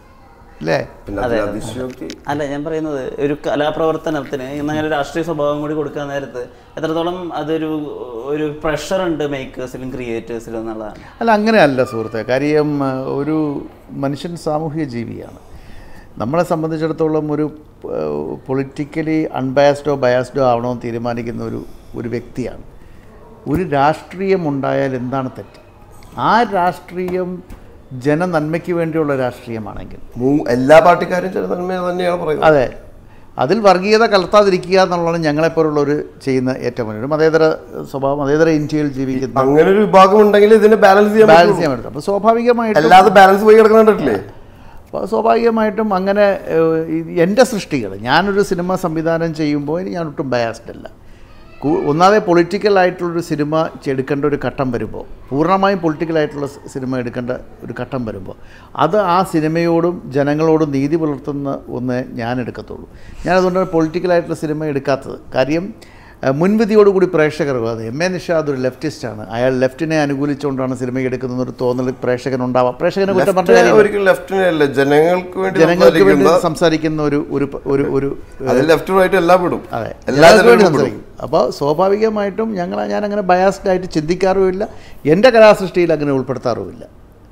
അല്ലേ പിന്നെ അതിൽ അതിശയോക്തി അല്ല ഞാൻ പറയുന്നത് ഒരു കലാപ്രവർത്തനത്തിന് ഇന്നങ്ങനെ ഒരു രാഷ്ട്രീയ സ്വഭാവം കൂടി കൊടുക്കാൻ നേരത്ത് എത്രത്തോളം അതൊരു ഒരു പ്രഷർ ഉണ്ട് മേക്കേഴ്സിലും ക്രിയേറ്റേഴ്സിലും എന്നുള്ളതാണ് അല്ല അങ്ങനെയല്ല സുഹൃത്തെ കാര്യം ആ, ഒരു മനുഷ്യൻ സാമൂഹിക ജീവിയാണ് നമ്മളെ സംബന്ധിച്ചിടത്തോളം ഒരു പൊളിറ്റിക്കലി അൺബയാസ്ഡോ ബയാസ്ഡോ ആവണമെന്ന് തീരുമാനിക്കുന്ന ഒരു ഒരു വ്യക്തിയാണ് ഒരു രാഷ്ട്രീയം ഉണ്ടായാൽ എന്താണ് തെറ്റ് ആ രാഷ്ട്രീയം ജനനന്മയ്ക്ക് വേണ്ടിയുള്ള രാഷ്ട്രീയമാണെങ്കിൽ മൂ- എല്ലാ പാർട്ടിക്കാരും ചില നന്മ തന്നെയാണ് പറയുന്നത് അതെ അതിൽ വർഗീയത കലർത്താതിരിക്കുക എന്നുള്ളതാണ് ഞങ്ങളെപ്പോലുള്ളവർ ചെയ്യുന്ന ഏറ്റവും വലിയ ഒരു മതേതര സ്വഭാവം മതേതര ഇന്ത്യയിൽ ജീവിക്കുന്ന അങ്ങനെ ഒരു വിഭാഗം ഉണ്ടെങ്കിൽ ഇതിനെ ബാലൻസ് ചെയ്യാൻ ബാലൻസ് പറ്റുള്ളൂ. ചെയ്യാൻ പറ്റും അപ്പോൾ സ്വാഭാവികമായിട്ടും അല്ലാതെ ബാലൻസ് പോയി കിടക്കണ്ടില്ലേ അപ്പോൾ സ്വാഭാവികമായിട്ടും അങ്ങനെ ഏഹ്, ഈ- എൻ്റെ സൃഷ്ടികൾ ഞാനൊരു സിനിമ സംവിധാനം ചെയ്യുമ്പോൾ ഞാൻ ഒട്ടും ബയാസ്ഡ് അല്ല കൂ- ഒന്നാമതെ പൊളിറ്റിക്കൽ ആയിട്ടുള്ളൊരു സിനിമ എടുക്കേണ്ട ഒരു ഘട്ടം വരുമ്പോൾ പൂർണ്ണമായും പൊളിറ്റിക്കൽ ആയിട്ടുള്ള സ് സിനിമ എടുക്കേണ്ട ഒരു ഘട്ടം വരുമ്പോൾ അത് ആ സിനിമയോടും ജനങ്ങളോടും നീതി പുലർത്തുന്ന ഒന്ന് ഞാൻ എടുക്കത്തുള്ളൂ ഞാൻ അതുകൊണ്ടാണ് പൊളിറ്റിക്കലായിട്ടുള്ള സിനിമ എടുക്കാത്തത് കാര്യം ഏഹ്, മുൻവിധിയോടുകൂടി പ്രേക്ഷകർ അത് എം എ നിഷാദ് ഒരു ലെഫ്റ്റിസ്റ്റാണ് അയാൾ ലെഫ്റ്റിനെ അനുകൂലിച്ചുകൊണ്ടാണ് സിനിമ എടുക്കുന്നത് ഒരു തോന്നൽ പ്രേക്ഷകനുണ്ടാവാം പ്രേക്ഷകനെ കുറ്റം പറഞ്ഞ ലെഫ്റ്റ് കാര്യം ഒരിക്കലും ലെഫ്റ്റിനെ അല്ല ജനങ്ങൾക്ക് വേണ്ടി ജനങ്ങൾക്ക് വേണ്ടി സംസാരിക്കുന്ന- സംസാരിക്കുന്ന ഒരു ഒരു ഒരു ഒരു അത് ലെഫ്റ്റ് റൈറ്റ് എല്ലാം വിടും അതെ എല്ലാ ജനങ്ങൾക്ക് വേണ്ടി ജനങ്ങളും വിടും സംസാരിക്കും അപ്പോൾ സ്വാഭാവികമായിട്ടും ഞങ്ങൾ ഞാൻ അങ്ങനെ ബയാസ്ഡ് ആയിട്ട് ചിന്തിക്കാറുമില്ല എൻ്റെ കലാസൃഷ്ടിയിൽ അങ്ങനെ ഉൾപ്പെടുത്താറുമില്ല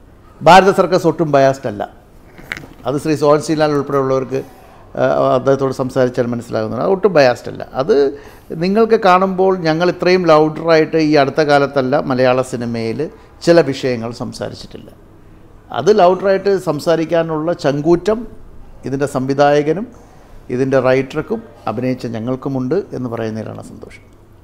ഭാരത സർക്കസ് ഒട്ടും ബയാസ്ഡ് അല്ല അത് ശ്രീ സോഹൻ ശ്രീലാൽ ഉൾപ്പെടെയുള്ളവർക്ക് ആ, അദ്ദേഹത്തോട് സംസാരിച്ചാൽ മനസ്സിലാകുന്നത് അത് ഒട്ടും ബയാസ്ഡ് അല്ല അത് നിങ്ങൾക്ക് കാണുമ്പോൾ ഞങ്ങൾ ഇത്രയും ലൗഡറായിട്ട് ഈ അടുത്ത കാലത്തല്ല മലയാള സിനിമയിൽ ചില വിഷയങ്ങൾ സംസാരിച്ചിട്ടില്ല അത് ലൗഡറായിട്ട് സംസാരിക്കാനുള്ള ചങ്കൂറ്റം ഇതിൻ്റെ സംവിധായകനും ഇതിൻ്റെ റൈറ്റർക്കും അഭിനയിച്ച ഞങ്ങൾക്കുമുണ്ട് എന്ന് പറയുന്നതിലാണ് സന്തോഷം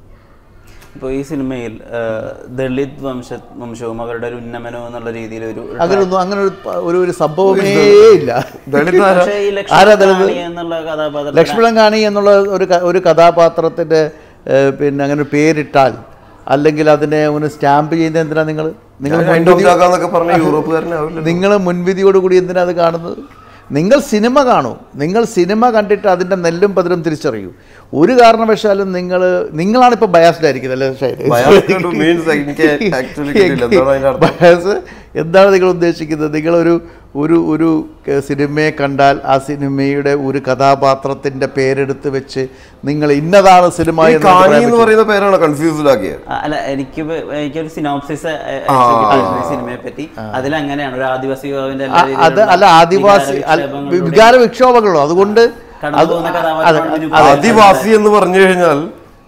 ഇപ്പോൾ ഈ സിനിമയിൽ ഏഹ്, ദളിത് വംശ വംശവും അവരുടെ ഒരു ഉന്നമനവും എന്നുള്ള രീതിയിൽ ഒരു ഒരു അങ്ങനൊന്നും അങ്ങനെ ഒരു പ- ഒരു ഒരു സംഭവമേ ഇല്ല ദളിത് ആരാ? പക്ഷേ ഈ ആരാ ലക്ഷ്മണ ദളിത്? എന്നുള്ള കഥാപാത്രം ലക്ഷ്മണൻ കാണി എന്നുള്ള ഒരു ക- ഒരു കഥാപാത്രത്തിൻ്റെ ഏഹ്, പിന്നെ അങ്ങനെ ഒരു പേരിട്ടാൽ അല്ലെങ്കിൽ അതിനെ ഒന്ന് സ്റ്റാമ്പ് ചെയ്യുന്നത് എന്തിനാ നിങ്ങൾ നിങ്ങൾ ഞാൻ രണ്ടും ഇതാക്കാന്നൊക്കെ പറഞ്ഞ യൂറോപ്പുകാരനാവില്ല നിങ്ങൾ മുൻവിധിയോടുകൂടി എന്തിനാ അത് കാണുന്നത് നിങ്ങൾ സിനിമ കാണൂ നിങ്ങൾ സിനിമ കണ്ടിട്ട് അതിൻ്റെ നെല്ലും പതിരും തിരിച്ചറിയൂ ഒരു കാരണവശാലും നിങ്ങൾ നിങ്ങളാണ് ഇപ്പോൾ ബയാസ്ഡ് ആയിരിക്കുന്നത് അല്ലേ ഷൈൻ? മീൻസ് എനിക്ക് ആക്ച്വലി കിട്ടില്ല എന്താണ് അതിന്റെ അർത്ഥം ബയാസ് എന്താണ് നിങ്ങൾ ഉദ്ദേശിക്കുന്നത് നിങ്ങളൊരു ഒരു ഒരു ക- സിനിമയെ കണ്ടാൽ ആ സിനിമയുടെ ഒരു കഥാപാത്രത്തിന്റെ പേരെടുത്ത് വെച്ച് നിങ്ങൾ ഇന്നതാണ് സിനിമ ഈ എന്ന് കാണി പറയാൻ എന്ന് പറ്റും. പറയുന്ന പേരാണ് കൺഫ്യൂസ്ഡ് ആക്കിയത് ആ, അല്ല എനിക്ക് വ- എനിക്കൊരു സിനോപ്സിസ് സിനിമയെ പറ്റി അതിൽ അങ്ങനെയാണ് ഒരു ആദിവാസി യുവാവിന്റെ എല്ലാ ആ, അത് രീതിയിലുള്ള അല്ല ആദിവാസി വികാര അല്ല, വിക്ഷേപങ്ങളിലൂടെ വികാര വിക്ഷോഭങ്ങളോ അതുകൊണ്ട് കടന്നു അത് പോകുന്ന അതെ, കഥാപാത്രമാണ് അതെ, നിരൂപണം. ആദിവാസി എന്ന് പറഞ്ഞു കഴിഞ്ഞാൽ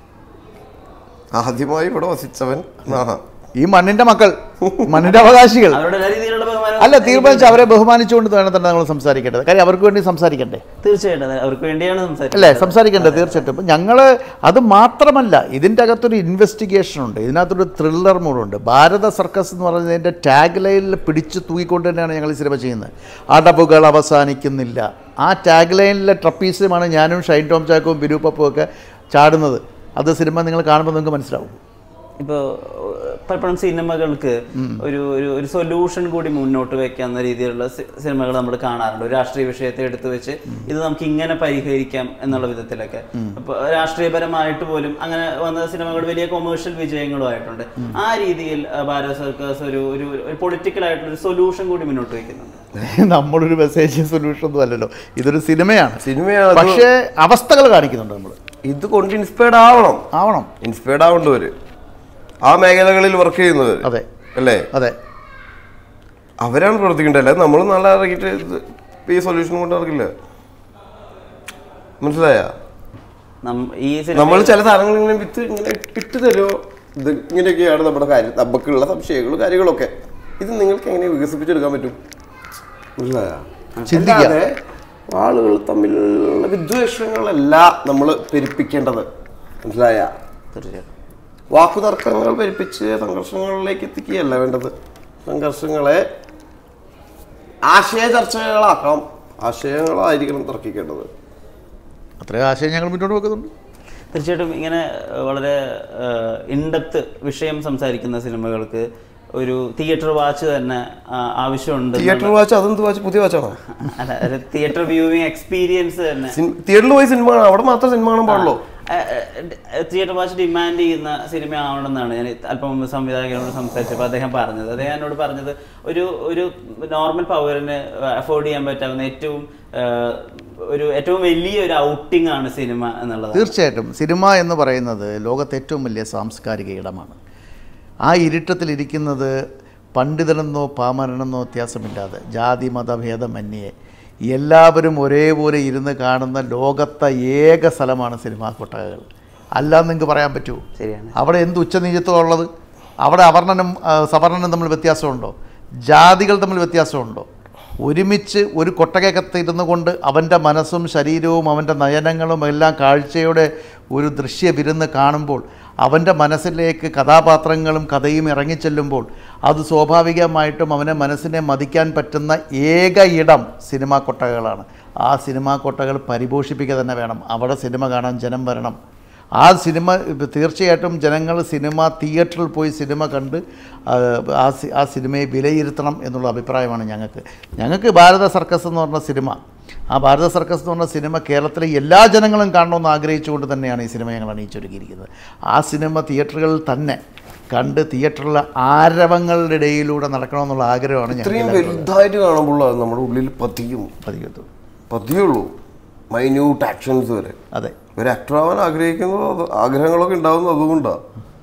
ആദ്യമായി ഇവിടെ വസിച്ചവൻ എന്നാണ് ഈ മണ്ണിന്റെ മക്കൾ മണ്ണിന്റെ അവകാശികൾ അവരുടെ എല്ലാ രീതിയിലുള്ള ബഹുമാനം അല്ല തീർമാനിച്ച് അവരെ ബഹുമാനിച്ചുകൊണ്ട് വേണം തന്നെ നമ്മൾ സംസാരിക്കേണ്ടത് കാര്യം അവർക്ക് വേണ്ടി സംസാരിക്കണ്ടേ തീർച്ചയായിട്ടും അതെ, അവർക്ക് വേണ്ടിയാണ് അല്ലേ സംസാരിക്കുന്നത് സംസാരിക്കേണ്ടത് തീർച്ചയായിട്ടും അപ്പം ഞങ്ങൾ അത് മാത്രമല്ല ഇതിൻ്റെ അകത്തൊരു ഇൻവെസ്റ്റിഗേഷൻ ഉണ്ട് ഇതിനകത്തൊരു ത്രില്ലർ മൂടുണ്ട് ഭാരത സർക്കസ് എന്ന് പറയുന്നതിൻ്റെ ടാഗ് ലൈനിൽ പിടിച്ച് തൂക്കിക്കൊണ്ട് തന്നെയാണ് ഞങ്ങൾ ഈ സിനിമ ചെയ്യുന്നത് അടവുകൾ അവസാനിക്കുന്നില്ല ആ ടാഗ് ലൈനിലെ ട്രപ്പീസുമാണ് ഞാനും ഷൈൻ ടോം ചാക്കോവും ബിനു പപ്പും ഒക്കെ ചാടുന്നത് അത് സിനിമ നിങ്ങൾ കാണുമ്പോൾ നിങ്ങൾക്ക് മനസ്സിലാവും ഇപ്പോൾ പലപ്പോഴും സിനിമകൾക്ക് ഒരു ഒരു ഒരു സൊല്യൂഷൻ കൂടി മുന്നോട്ട് വെക്കാവുന്ന രീതിയിലുള്ള സി- സിനിമകൾ നമ്മൾ കാണാറുണ്ട് ഒരു രാഷ്ട്രീയ വിഷയത്തെ എടുത്തു വെച്ച് ഇത് നമുക്ക് ഇങ്ങനെ പരിഹരിക്കാം എന്നുള്ള വിധത്തിലൊക്കെ അപ്പോൾ രാഷ്ട്രീയപരമായിട്ട് പോലും അങ്ങനെ വന്ന സിനിമകൾ വലിയ കൊമേഴ്ഷ്യൽ വിജയങ്ങളും ആയിട്ടുണ്ട് ആ രീതിയിൽ ആ, ഭാരത സർക്കാസ് ഒരു ഒരു ഒരു പൊളിറ്റിക്കൽ ആയിട്ടുള്ള ഒരു സൊല്യൂഷൻ കൂടി മുന്നോട്ട് വെക്കുന്നുണ്ട് നമ്മളൊരു മെസ്സേജ് സൊല്യൂഷൻ ഒന്നും അല്ലല്ലോ ഇതൊരു സിനിമയാണ് സിനിമയാണ് അത് പക്ഷേ അവസ്ഥകൾ കാണിക്കുന്നുണ്ട് നമ്മൾ ഇത് കൊണ്ട് ഇൻസ്പയർഡ് ആവണം ആവണം ഇൻസ്പയർഡ് ആവേണ്ടവര് ആ മേഖലകളിൽ വർക്ക് ചെയ്യുന്നത് അതെ അല്ലേ അതെ അവരാണ് പ്രവർത്തിക്കേണ്ടത് അല്ലാതെ നമ്മൾ നല്ല ഇറങ്ങിയിട്ട് ഇത് ഈ സൊല്യൂഷൻ കൊണ്ട് നടക്കില്ല മനസ്സിലായ നം- ഈ സിനിമ നമ്മൾ ചില സാധനങ്ങൾ ഇങ്ങനെ വിത്ത് ഇങ്ങനെ ഇട്ട് തരുമോ ഇത് ഇങ്ങനെയൊക്കെയാണ് നമ്മുടെ കാര്യം നമുക്കുള്ള സംശയങ്ങളും കാര്യങ്ങളൊക്കെ ഇത് നിങ്ങൾക്ക് എങ്ങനെ വികസിപ്പിച്ചെടുക്കാൻ പറ്റും മനസ്സിലായോ? ചിന്തിക്കുക. അല്ലാതെ ആളുകൾ തമ്മിലുള്ള വിദ്വേഷങ്ങളല്ല നമ്മൾ പെരുപ്പിക്കേണ്ടത് മനസ്സിലായ തീർച്ചയായിട്ടും വാക്കുതർക്കങ്ങൾ പെരുപ്പിച്ച് സംഘർഷങ്ങളിലേക്ക് എത്തിക്കുകയല്ല വേണ്ടത് സംഘർഷങ്ങളെ ആശയ ചർച്ചകളാക്കാം ആശയങ്ങളായിരിക്കണം തർക്കിക്കേണ്ടത് അത്രയും ആശയം ഞങ്ങൾ മുന്നോട്ട് വെക്കുന്നുണ്ട് തീർച്ചയായിട്ടും ഇങ്ങനെ ഏഹ്, വളരെ ഇൻഡെപ്ത് വിഷയം സംസാരിക്കുന്ന സിനിമകൾക്ക് ഒരു തിയേറ്റർ വാച്ച് തന്നെ ആ, ആവശ്യമുണ്ട് തിയേറ്റർ വാച്ച് അതെന്ത് വാച്ച് പുതിയ വാച്ചാണോ അല്ല ഒരു തിയേറ്റർ വ്യൂവിംഗ് എക്സ്പീരിയൻസ് തന്നെ തിയേറ്ററിൽ പോയി സിനിമ കാണാം അവിടെ മാത്രം സിനിമ കാണാൻ പാടുള്ളൂ തിയേറ്റർ വാച്ച് ഡിമാൻഡ് ചെയ്യുന്ന സിനിമ ആവണമെന്നാണ് ഞാൻ അല്പം മുമ്പ് സംവിധായകനോട് സംസാരിച്ചപ്പോൾ അദ്ദേഹം പറഞ്ഞത് അദ്ദേഹം എന്നോട് പറഞ്ഞത് ഒരു ഒരു നോർമൽ പൗരന് അഫോർഡ് ചെയ്യാൻ പറ്റാവുന്ന ഏറ്റവും ആ, ഒരു ഏറ്റവും വലിയ ഒരു ഔട്ടിംഗ് ആണ് സിനിമ എന്നുള്ളത് തീർച്ചയായിട്ടും സിനിമ എന്ന് പറയുന്നത് ലോകത്തെ ഏറ്റവും വലിയ സാംസ്കാരിക ഇടമാണ് ആ ഇരുട്ടത്തിലിരിക്കുന്നത് പണ്ഡിതനെന്നോ പാമരനെന്നോ വ്യത്യാസമില്ലാതെ ജാതി മതഭേദമന്യേ എല്ലാവരും ഒരേപോലെ ഇരുന്ന് കാണുന്ന ലോകത്തെ ഏക സ്ഥലമാണ് സിനിമാ കൊട്ടകകൾ അല്ലാന്ന് നിങ്ങൾക്ക് പറയാൻ പറ്റുമോ ശരിയാണ് അവിടെ എന്ത് ഉച്ചനീചത്വം ഉള്ളത് അവിടെ അവർണനും ആ, സവർണനും തമ്മിൽ വ്യത്യാസമുണ്ടോ ജാതികൾ തമ്മിൽ വ്യത്യാസമുണ്ടോ ഒരുമിച്ച് ഒരു കൊട്ടകത്തിരുന്നു കൊണ്ട് അവൻ്റെ മനസ്സും ശരീരവും അവൻ്റെ നയനങ്ങളും എല്ലാം കാഴ്ചയുടെ ഒരു ദൃശ്യ വിരുന്ന് കാണുമ്പോൾ അവൻ്റെ മനസ്സിലേക്ക് കഥാപാത്രങ്ങളും കഥയും ഇറങ്ങിച്ചെല്ലുമ്പോൾ അത് സ്വാഭാവികമായിട്ടും അവനെ മനസ്സിനെ മതിക്കാൻ പറ്റുന്ന ഏക ഇടം സിനിമാ കൊട്ടകകളാണ് ആ സിനിമാ കൊട്ടകൾ പരിപോഷിപ്പിക്കുക തന്നെ വേണം അവിടെ സിനിമ കാണാൻ ജനം വരണം ആ സിനിമ ഇപ്പ തീർച്ചയായിട്ടും ജനങ്ങൾ സിനിമ തിയേറ്ററിൽ പോയി സിനിമ കണ്ട് ആ, ആ സി- ആ സിനിമയെ വിലയിരുത്തണം എന്നുള്ള അഭിപ്രായമാണ് ഞങ്ങൾക്ക് ഞങ്ങൾക്ക് ഭാരത സർക്കസ് എന്ന് പറഞ്ഞ സിനിമ ആ ഭാരത സർക്കസ് എന്ന് പറഞ്ഞ സിനിമ കേരളത്തിലെ എല്ലാ ജനങ്ങളും കാണണമെന്ന് ആഗ്രഹിച്ചുകൊണ്ട് തന്നെയാണ് ഈ സിനിമ ഞങ്ങൾ അണിയിച്ചൊരുക്കിയിരിക്കുന്നത് ആ സിനിമ തിയേറ്ററുകളിൽ തന്നെ കണ്ട് തിയേറ്ററിലെ ആരവങ്ങളുടെ ഇടയിലൂടെ നടക്കണമെന്നുള്ള ആഗ്രഹമാണ് ഇത്രയും ഞങ്ങൾ വലുതായിട്ട് കാണുമ്പോൾ അത് നമ്മുടെ ഉള്ളിൽ പതിയും പതികത്തു പതിയുള്ളൂ മൈന്യൂട്ട് ആക്ഷൻസ് വരെ അതെ ഒരു ആക്ടർ ആവാൻ ആഗ്രഹിക്കുന്നത് അത് ആഗ്രഹങ്ങളൊക്കെ ഉണ്ടാവുന്നത് അതുകൊണ്ടാണ്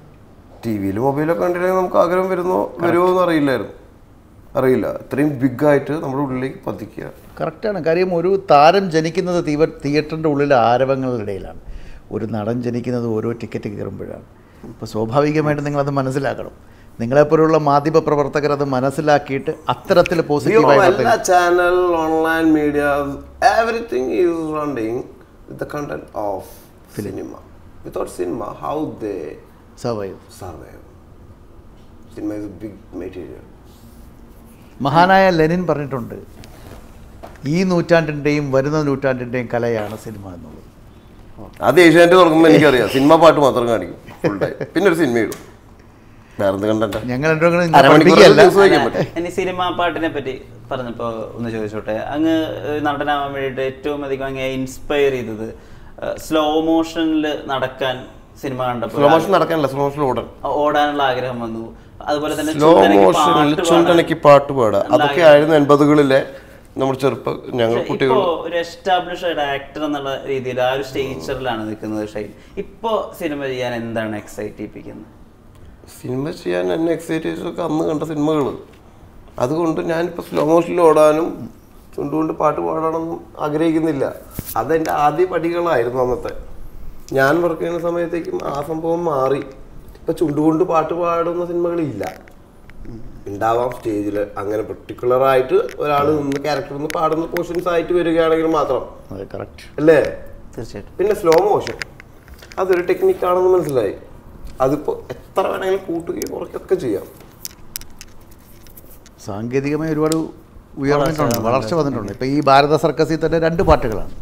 ടി വിയിൽ മൊബൈലൊക്കെ കണ്ടില്ലെങ്കിൽ നമുക്ക് ആഗ്രഹം വരുന്നോ വരുമോ എന്ന് അറിയില്ലായിരുന്നു അറിയില്ല ഇത്രയും ബിഗ് ആയിട്ട് നമ്മുടെ ഉള്ളിലേക്ക് പതിക്കുക കറക്റ്റാണ് കാര്യം ഒരു താരം ജനിക്കുന്നത് തീവ തിയേറ്ററിൻ്റെ ഉള്ളിലെ ആരവങ്ങളുടെ ഇടയിലാണ് ഒരു നടൻ ജനിക്കുന്നത് ഓരോ ടിക്കറ്റ് കയറുമ്പോഴാണ് അപ്പോൾ സ്വാഭാവികമായിട്ട് നിങ്ങളത് മനസ്സിലാക്കണം നിങ്ങളെപ്പോലുള്ള മാധ്യമ പ്രവർത്തകർ അത് മനസ്സിലാക്കിയിട്ട് അത്തരത്തിൽ പോസിറ്റീവായി എല്ലാ channel online media everything is running with the content of cinema without cinema how they survive survive cinema is a big material മഹാനായ ലെനിൻ പറഞ്ഞിട്ടുണ്ട് ഈ നൂറ്റാണ്ടിൻ്റെയും വരുന്ന നൂറ്റാണ്ടിൻ്റെയും കലയാണ് സിനിമ എന്നുള്ളത് അത് ഏഷ്യാനെറ്റ് തുടങ്ങുമ്പോൾ എനിക്കറിയാം സിനിമ പാട്ട് മാത്രം കാണിക്കും ഫുൾ ടൈം പിന്നെ ഒരു സിനിമ ഇടും വേറെ എന്ത് കണ്ടന്റ് ഞങ്ങൾ രണ്ടും കൂടെ നിങ്ങളെ അരമണിക്കൂർ പഠിപ്പിക്കുകയല്ല ദിവസം വയ്ക്കാൻ പറ്റും ഇനി സിനിമാ പാട്ടിനെ പറ്റി പറഞ്ഞപ്പോ ഒന്ന് ചോദിച്ചോട്ടെ അങ്ങ് ഏഹ്, നടനാവാൻ വേണ്ടിയിട്ട് ഏറ്റവും അധികം അങ്ങ് ഇൻസ്പയർ ചെയ്തത് സ്ലോ മോഷനിൽ നടക്കാൻ സിനിമ കണ്ടപ്പോൾ സ്ലോ മോഷൻ നടക്കാനല്ല സ്ലോ മോഷൻ ഓടാൻ ഓടാനുള്ള ആഗ്രഹം വന്നു അതുപോലെ തന്നെ സ്ലോ ചുണ്ടനക്ക് മോഷനിൽ പാട്ട് പാടാൻ ചുണ്ടനക്ക് പാട്ട് പാടുക അതൊക്കെ ആയിരുന്നു എൺപതുകളിലെ നമ്മുടെ ചെറുപ്പ ഞങ്ങൾ പക്ഷേ കുട്ടികൾ ഇപ്പോ ഒരു എസ്റ്റാബ്ലിഷ്ഡ് ആക്ടർ എന്നുള്ള രീതിയിൽ ആ ഒരു സ്റ്റേച്ചറിലാണ് നിൽക്കുന്നത് ഷൈൻ ഇപ്പോ സിനിമ ചെയ്യാൻ എന്താണ് എക്സൈറ്റ് ചെയ്യിപ്പിക്കുന്നത് സിനിമ ചെയ്യാൻ എന്നെ എക്സൈറ്റ് ചെയ്തൊക്കെ അന്ന് കണ്ട സിനിമകൾ അതുകൊണ്ട് ഞാനിപ്പോൾ സ്ലോ മോഷനിൽ ഓടാനും ചുണ്ടുകൊണ്ട് പാട്ട് പാടാനൊന്നും ആഗ്രഹിക്കുന്നില്ല അതെൻ്റെ ആദ്യ പടികളായിരുന്നു അന്നത്തെ ഞാൻ വർക്ക് ചെയ്യുന്ന സമയത്തേക്കും ആ സംഭവം മാറി ഇപ്പം ചുണ്ടുകൊണ്ട് പാട്ട് പാടുന്ന സിനിമകളില്ല ഉണ്ടാവാം സ്റ്റേജിൽ അങ്ങനെ പെർട്ടിക്കുലർ ആയിട്ട് ഒരാൾ നിന്ന് ക്യാരക്ടർ നിന്ന് പാടുന്ന പോർഷൻസ് ആയിട്ട് വരികയാണെങ്കിൽ മാത്രം അതെ കറക്റ്റ് അല്ലേ തീർച്ചയായിട്ടും പിന്നെ സ്ലോ മോഷൻ അതൊരു ടെക്നിക്കാണെന്ന് മനസ്സിലായി അതിപ്പോൾ എത്ര വേണമെങ്കിലും കൂട്ടുകയും കുറയ്ക്കുകയൊക്കെ ചെയ്യാം സാങ്കേതികമായി ഒരുപാട് ഉയർന്നിട്ടുണ്ട് വളർച്ച വന്നിട്ടുണ്ട് ഇപ്പോൾ ഈ ഭാരത സർക്കസിൽ തന്നെ രണ്ട് പാട്ടുകളാണ്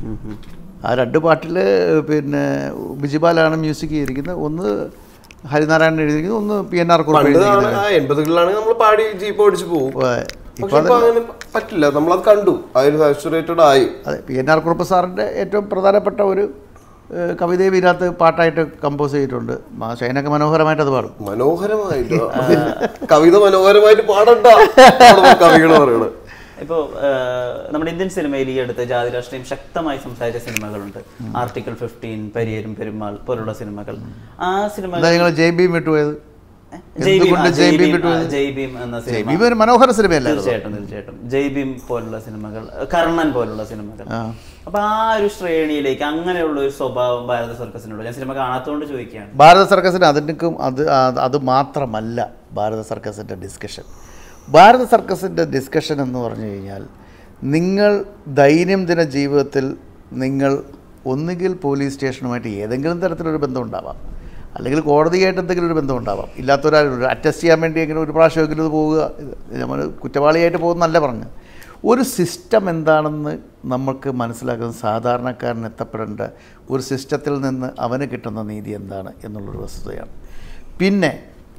ആ രണ്ട് പാട്ടിൽ പിന്നെ ബിജിബാലാണ് മ്യൂസിക് ചെയ്തിരിക്കുന്നത് ഒന്ന് ഹരിനാരായണൻ എഴുതിയിരിക്കുന്നത് ഒന്ന് പി എൻ ആർ കുറുപ്പ് പണ്ട് എഴുതിയിരിക്കുന്നത് ആ എൺപതുകളിലാണ് നമ്മൾ പാടി ജീപ്പ് ഓടിച്ച് പോകും ഇപ്പോൾ പക്ഷെ ഇപ്പൊ അങ്ങനെ പറ്റില്ല നമ്മളത് കണ്ടു അതിന് സാച്ചുറേറ്റഡ് ആയി അതെ പി എൻ ആർ കുറുപ്പ് സാറിൻ്റെ ഏറ്റവും പ്രധാനപ്പെട്ട ഒരു ഏഹ്, കവിതയും ഇതിനകത്ത് പാട്ടായിട്ട് കമ്പോസ് ചെയ്തിട്ടുണ്ട് മാ- ഷൈനൊക്കെ മനോഹരമായിട്ട് അത് പാടും മനോഹരമായിട്ട് കവിത മനോഹരമായിട്ട് പാടണ്ട കവികൾ പറയണത് ഇപ്പോ ഏഹ്, നമ്മുടെ ഇന്ത്യൻ സിനിമയിൽ ഈ അടുത്ത് ജാതി രാഷ്ട്രീയം ശക്തമായി സംസാരിച്ച സിനിമകളുണ്ട് ആർട്ടിക്കിൾ ഫിഫ്റ്റീൻ പരിയരും പെരുമാൾ പോലുള്ള സിനിമകൾ ആ സിനിമകൾ എന്താ നിങ്ങൾ ജെ ബി വിട്ടുപോയത് എന്തുകൊണ്ട് ജയ് ഭീം വിട്ടു ജയ് ഭീം എന്ന ജയ് സിനിമ ഭീം ഒരു മനോഹര സിനിമയല്ലായിരുന്നു തീർച്ചയായിട്ടും തീർച്ചയായിട്ടും ജയ് ഭീം പോലുള്ള സിനിമകൾ കർണൻ പോലുള്ള സിനിമകൾ ആ. അപ്പൊ ആ ഒരു ശ്രേണിയിലേക്ക് അങ്ങനെയുള്ള ഒരു സ്വഭാവം ഭാരത സർക്കസിനുള്ള ഞാൻ സിനിമ കാണാത്തതുകൊണ്ട് ചോദിക്കുകയാണ് ഭാരത സർക്കസിന് അതിനും അത് ആ- അത് മാത്രമല്ല ഭാരത സർക്കസിൻ്റെ ഡിസ്കഷൻ ഭാരത സർക്കസിൻ്റെ ഡിസ്കഷൻ എന്ന് പറഞ്ഞു കഴിഞ്ഞാൽ നിങ്ങൾ ദൈനംദിന ജീവിതത്തിൽ നിങ്ങൾ ഒന്നുകിൽ പോലീസ് സ്റ്റേഷനുമായിട്ട് ഏതെങ്കിലും തരത്തിലൊരു ബന്ധം ഉണ്ടാവാം അല്ലെങ്കിൽ കോടതിയായിട്ട് എന്തെങ്കിലും ഒരു ബന്ധം ഉണ്ടാവാം ഇല്ലാത്തൊരാൾ അറ്റസ്റ്റ് ചെയ്യാൻ വേണ്ടി എങ്കിലും ഒരു പ്രാവശ്യമെങ്കിലും ഇത് പോവുക ഇത് നമ്മൾ കുറ്റവാളിയായിട്ട് പോകുന്നല്ല പറഞ്ഞു ഒരു സിസ്റ്റം എന്താണെന്ന് നമുക്ക് മനസ്സിലാക്കുന്നത് സാധാരണക്കാരൻ എത്തപ്പെടേണ്ട ഒരു സിസ്റ്റത്തിൽ നിന്ന് അവന് കിട്ടുന്ന നീതി എന്താണ് എന്നുള്ളൊരു വസ്തുതയാണ് പിന്നെ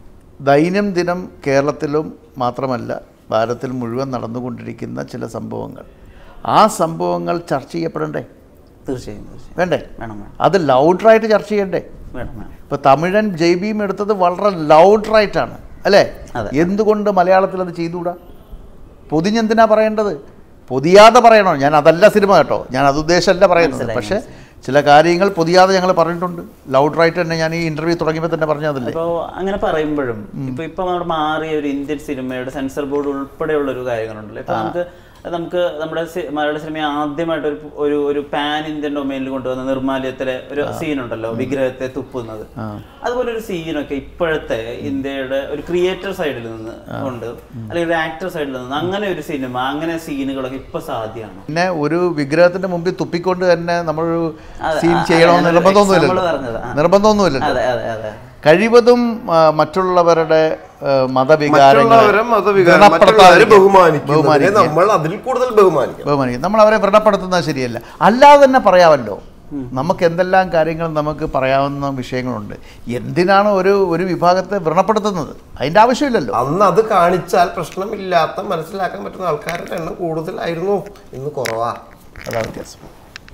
ദൈനംദിനം കേരളത്തിലും മാത്രമല്ല ഭാരതത്തിൽ മുഴുവൻ നടന്നുകൊണ്ടിരിക്കുന്ന ചില സംഭവങ്ങൾ ആ സംഭവങ്ങൾ ചർച്ച ചെയ്യപ്പെടണ്ടേ തീർച്ചയായും തീർച്ചയായും വേണ്ടേ വേണം വേണം അത് ലൗഡറായിട്ട് ചർച്ച ചെയ്യണ്ടേ വേണം വേണം ഇപ്പോൾ തമിഴൻ ജയ്ബീം എടുത്തത് വളരെ ലൗഡറായിട്ടാണ് അല്ലേ അതെ. എന്തുകൊണ്ട് മലയാളത്തിൽ അത് ചെയ്തുകൂടാ പൊതിഞ്ഞെന്തിനാ പറയേണ്ടത് പൊതിയാതെ പറയണോ ഞാൻ അതല്ല സിനിമ കേട്ടോ ഞാൻ അത് ഉദ്ദേശമല്ല പറയുന്നത് മനസ്സിലായി, പക്ഷേ ചില കാര്യങ്ങൾ പൊതിയാതെ ഞങ്ങൾ പറഞ്ഞിട്ടുണ്ട് ലൗഡറായിട്ട് തന്നെ ഞാൻ ഈ ഇൻ്റർവ്യൂ തുടങ്ങിയപ്പോൾ തന്നെ പറഞ്ഞതല്ലേ അപ്പോൾ അങ്ങനെ പറയുമ്പോഴും ഇപ്പൊ ഇപ്പൊ നമ്മുടെ മാറിയ ഒരു ഇന്ത്യൻ സിനിമയുടെ സെൻസർ ബോർഡ് ഉൾപ്പെടെയുള്ള ഒരു കാര്യങ്ങളുണ്ടല്ലോ ഇപ്പൊ നമുക്ക് നമുക്ക് നമ്മുടെ സി- മലയാള സിനിമയെ ആദ്യമായിട്ട് ഒരു ഒരു ഒരു പാൻ ഇന്ത്യൻ ഡൊമൈനിൽ കൊണ്ടുവന്ന നിർമ്മാല്യത്തിലെ ഒരു സീൻ ഉണ്ടല്ലോ വിഗ്രഹത്തെ തുപ്പുന്നത് അതുപോലെ ഒരു സീനൊക്കെ ഇപ്പോഴത്തെ ഇന്ത്യയുടെ ഒരു ക്രിയേറ്റർ സൈഡിൽ നിന്ന് കൊണ്ട് അല്ലെങ്കിൽ ഒരു ആക്ടർ സൈഡിൽ നിന്ന് അങ്ങനെ ഒരു സിനിമ അങ്ങനെ സീനുകളൊക്കെ ഇപ്പൊ സാധ്യമാണ് പിന്നെ ഒരു വിഗ്രഹത്തിന്റെ മുമ്പിൽ തുപ്പിക്കൊണ്ട് തന്നെ നമ്മളൊരു അതെ, സീൻ ആ, ചെയ്യണമെന്ന് ഞാനൊരു നിർബന്ധമൊന്നുമില്ലല്ലോ example പറഞ്ഞതാ. ആ. നിർബന്ധമൊന്നുമില്ലല്ലോ അതെ അതെ അതെ കഴിവതും ആ, മറ്റുള്ളവരുടെ ആ, മതവികാരങ്ങളെ മറ്റുള്ളവരെ മതവികാരം മറ്റുള്ളവരെ വ്രണപ്പെടുത്താതിരിക്കുക. ബഹുമാനിക്കുന്നതിനെ ബഹുമാനിക്കുക. നമ്മൾ അതിൽ കൂടുതൽ ബഹുമാനിക്കണം ബഹുമാനിക്കുക നമ്മൾ അവരെ വ്രണപ്പെടുത്തുന്നത് ശരിയല്ല അല്ലാതെ തന്നെ പറയാമല്ലോ നമുക്ക് എന്തെല്ലാം കാര്യങ്ങൾ നമുക്ക് പറയാവുന്ന വിഷയങ്ങളുണ്ട് എന്തിനാണ് ഒരു ഒരു വിഭാഗത്തെ വ്രണപ്പെടുത്തുന്നത് അതിൻ്റെ ആവശ്യമില്ലല്ലോ അന്ന് അത് കാണിച്ചാൽ പ്രശ്നമില്ലാത്ത മനസ്സിലാക്കാൻ പറ്റുന്ന ആൾക്കാരുടെ എണ്ണം കൂടുതലായിരുന്നു ഇന്ന് കുറവാ അതാണ് വ്യത്യാസം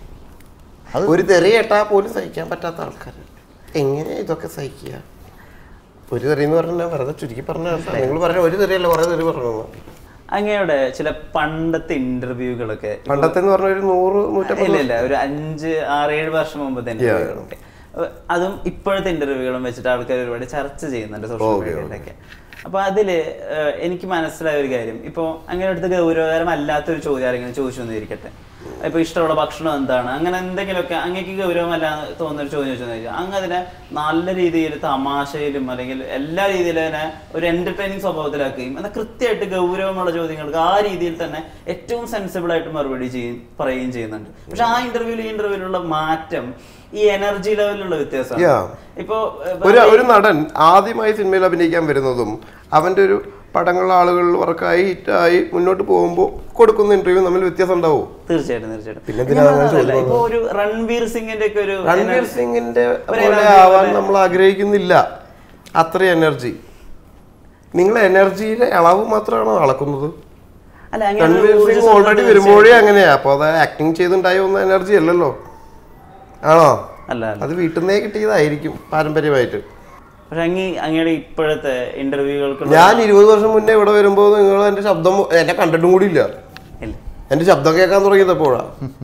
ഒരു തെറി കേട്ടാൽ പോലും സഹിക്കാൻ പറ്റാത്ത ആൾക്കാർ എങ്ങനെ ഇതൊക്കെ സഹിക്കുക ഒരു തെറി എന്ന് പറഞ്ഞാൽ വെറുതെ ചുരുക്കി പറഞ്ഞ നിങ്ങൾ പറഞ്ഞ ഒരു തെറിയല്ല കുറെ തെറി പറഞ്ഞു അങ്ങയുടെ ചില പണ്ടത്തെ ഇന്റർവ്യൂകളൊക്കെ പണ്ടത്തെ എന്ന് പറഞ്ഞ ഒരു നൂറ് നൂറ്റമ്പത് ഇല്ല ഇല്ല ഒരു അഞ്ച് ആറ് ഏഴ് വർഷം മുമ്പത്തെ ഇന്റർവ്യൂകളൊക്കെ അതും ഇപ്പോഴത്തെ ഇന്റർവ്യൂകളും വെച്ചിട്ട് ആൾക്കാർ ഒരുപാട് ചർച്ച ചെയ്യുന്നുണ്ട് സോഷ്യൽ മീഡിയയിലൊക്കെ അപ്പൊ അതില് ഏഹ്, എനിക്ക് മനസ്സിലായ ഒരു കാര്യം ഇപ്പൊ അങ്ങനെ അടുത്ത് ഗൗരവകരമല്ലാത്ത ഒരു ചോദ്യം ആരെങ്കിലും ചോദിച്ചു എന്നിരിക്കട്ടെ ഇപ്പൊ ഇഷ്ടമുള്ള ഭക്ഷണം എന്താണ് അങ്ങനെ എന്തെങ്കിലുമൊക്കെ അങ്ങേക്ക് ഗൗരവമല്ല തോന്നുന്ന ഒരു ചോദ്യം ചോദിച്ചു അങ്ങ് അതിനെ നല്ല രീതിയിൽ തമാശയിലും അല്ലെങ്കിൽ എല്ലാ രീതിയിലും അതിനെ ഒരു എന്റർടൈനിങ് സ്വഭാവത്തിലാക്കുകയും എന്നാൽ കൃത്യമായിട്ട് ഗൗരവമുള്ള ചോദ്യങ്ങൾക്ക് ആ രീതിയിൽ തന്നെ ഏറ്റവും സെൻസിബിൾ ആയിട്ട് മറുപടി ചെയ്യും പറയുകയും ചെയ്യുന്നുണ്ട് പക്ഷെ ആ ഇന്റർവ്യൂവിൽ ഈ ഇന്റർവ്യൂവിലുള്ള മാറ്റം ഈ എനർജി ലെവലിലുള്ള വ്യത്യാസമാണ് Yeah. ഇപ്പോ ഏഹ്, ഒരു ഒരു നടൻ ആദ്യമായി സിനിമയിൽ അഭിനയിക്കാൻ വരുന്നതും അവന്റെ ഒരു പടങ്ങൾ ആളുകൾ വർക്കായി ഹിറ്റായി മുന്നോട്ട് പോകുമ്പോൾ കൊടുക്കുന്ന ഇന്റർവ്യൂ തമ്മിൽ വ്യത്യാസം ഉണ്ടാവും തീർച്ചയായിട്ടും തീർച്ചയായിട്ടും പിന്നെ എന്തിനാ ഞാൻ അങ്ങനെ പറഞ്ഞതല്ല, ചോദ്യം ഇപ്പൊ ഒരു രൺവീർ സിംഗിന്റെ ഒക്കെ ഒരു രൺവീർ energy- സിംഗിന്റെ ഒരു പോലെ energy ആവാൻ പോലെ- നമ്മൾ ആഗ്രഹിക്കുന്നില്ല അത്രയും എനർജി നിങ്ങൾ എനർജിയിലെ അളവ് മാത്രമാണോ അളക്കുന്നത് അല്ല അങ്ങനെ ഒരു രൺവീർ സിംഗ് ഊർജ്ജസ്വലത ഓൾറെഡി വരുമ്പോഴേ അങ്ങനെയാ അപ്പൊ അത് ആക്ടിങ് ചെയ്തുണ്ടായ ഒന്നും എനർജി അല്ലല്ലോ ആണോ അല്ല അല്ല അത് വീട്ടിൽ നിന്നേ കിട്ടിയതായിരിക്കും പാരമ്പര്യമായിട്ട് പക്ഷെ അങ്ങ് അങ്ങയുടെ ഇപ്പോഴത്തെ ഇന്റർവ്യൂകൾക്ക് ഞാൻ ഇരുപത് വർഷം മുന്നേ ഇവിടെ വരുമ്പോൾ നിങ്ങൾ എന്റെ ശബ്ദം എന്നെ കണ്ടിട്ടും കൂടി ഇല്ല ഇല്ല എന്റെ ശബ്ദം കേൾക്കാൻ തുടങ്ങിയത് എപ്പോഴാ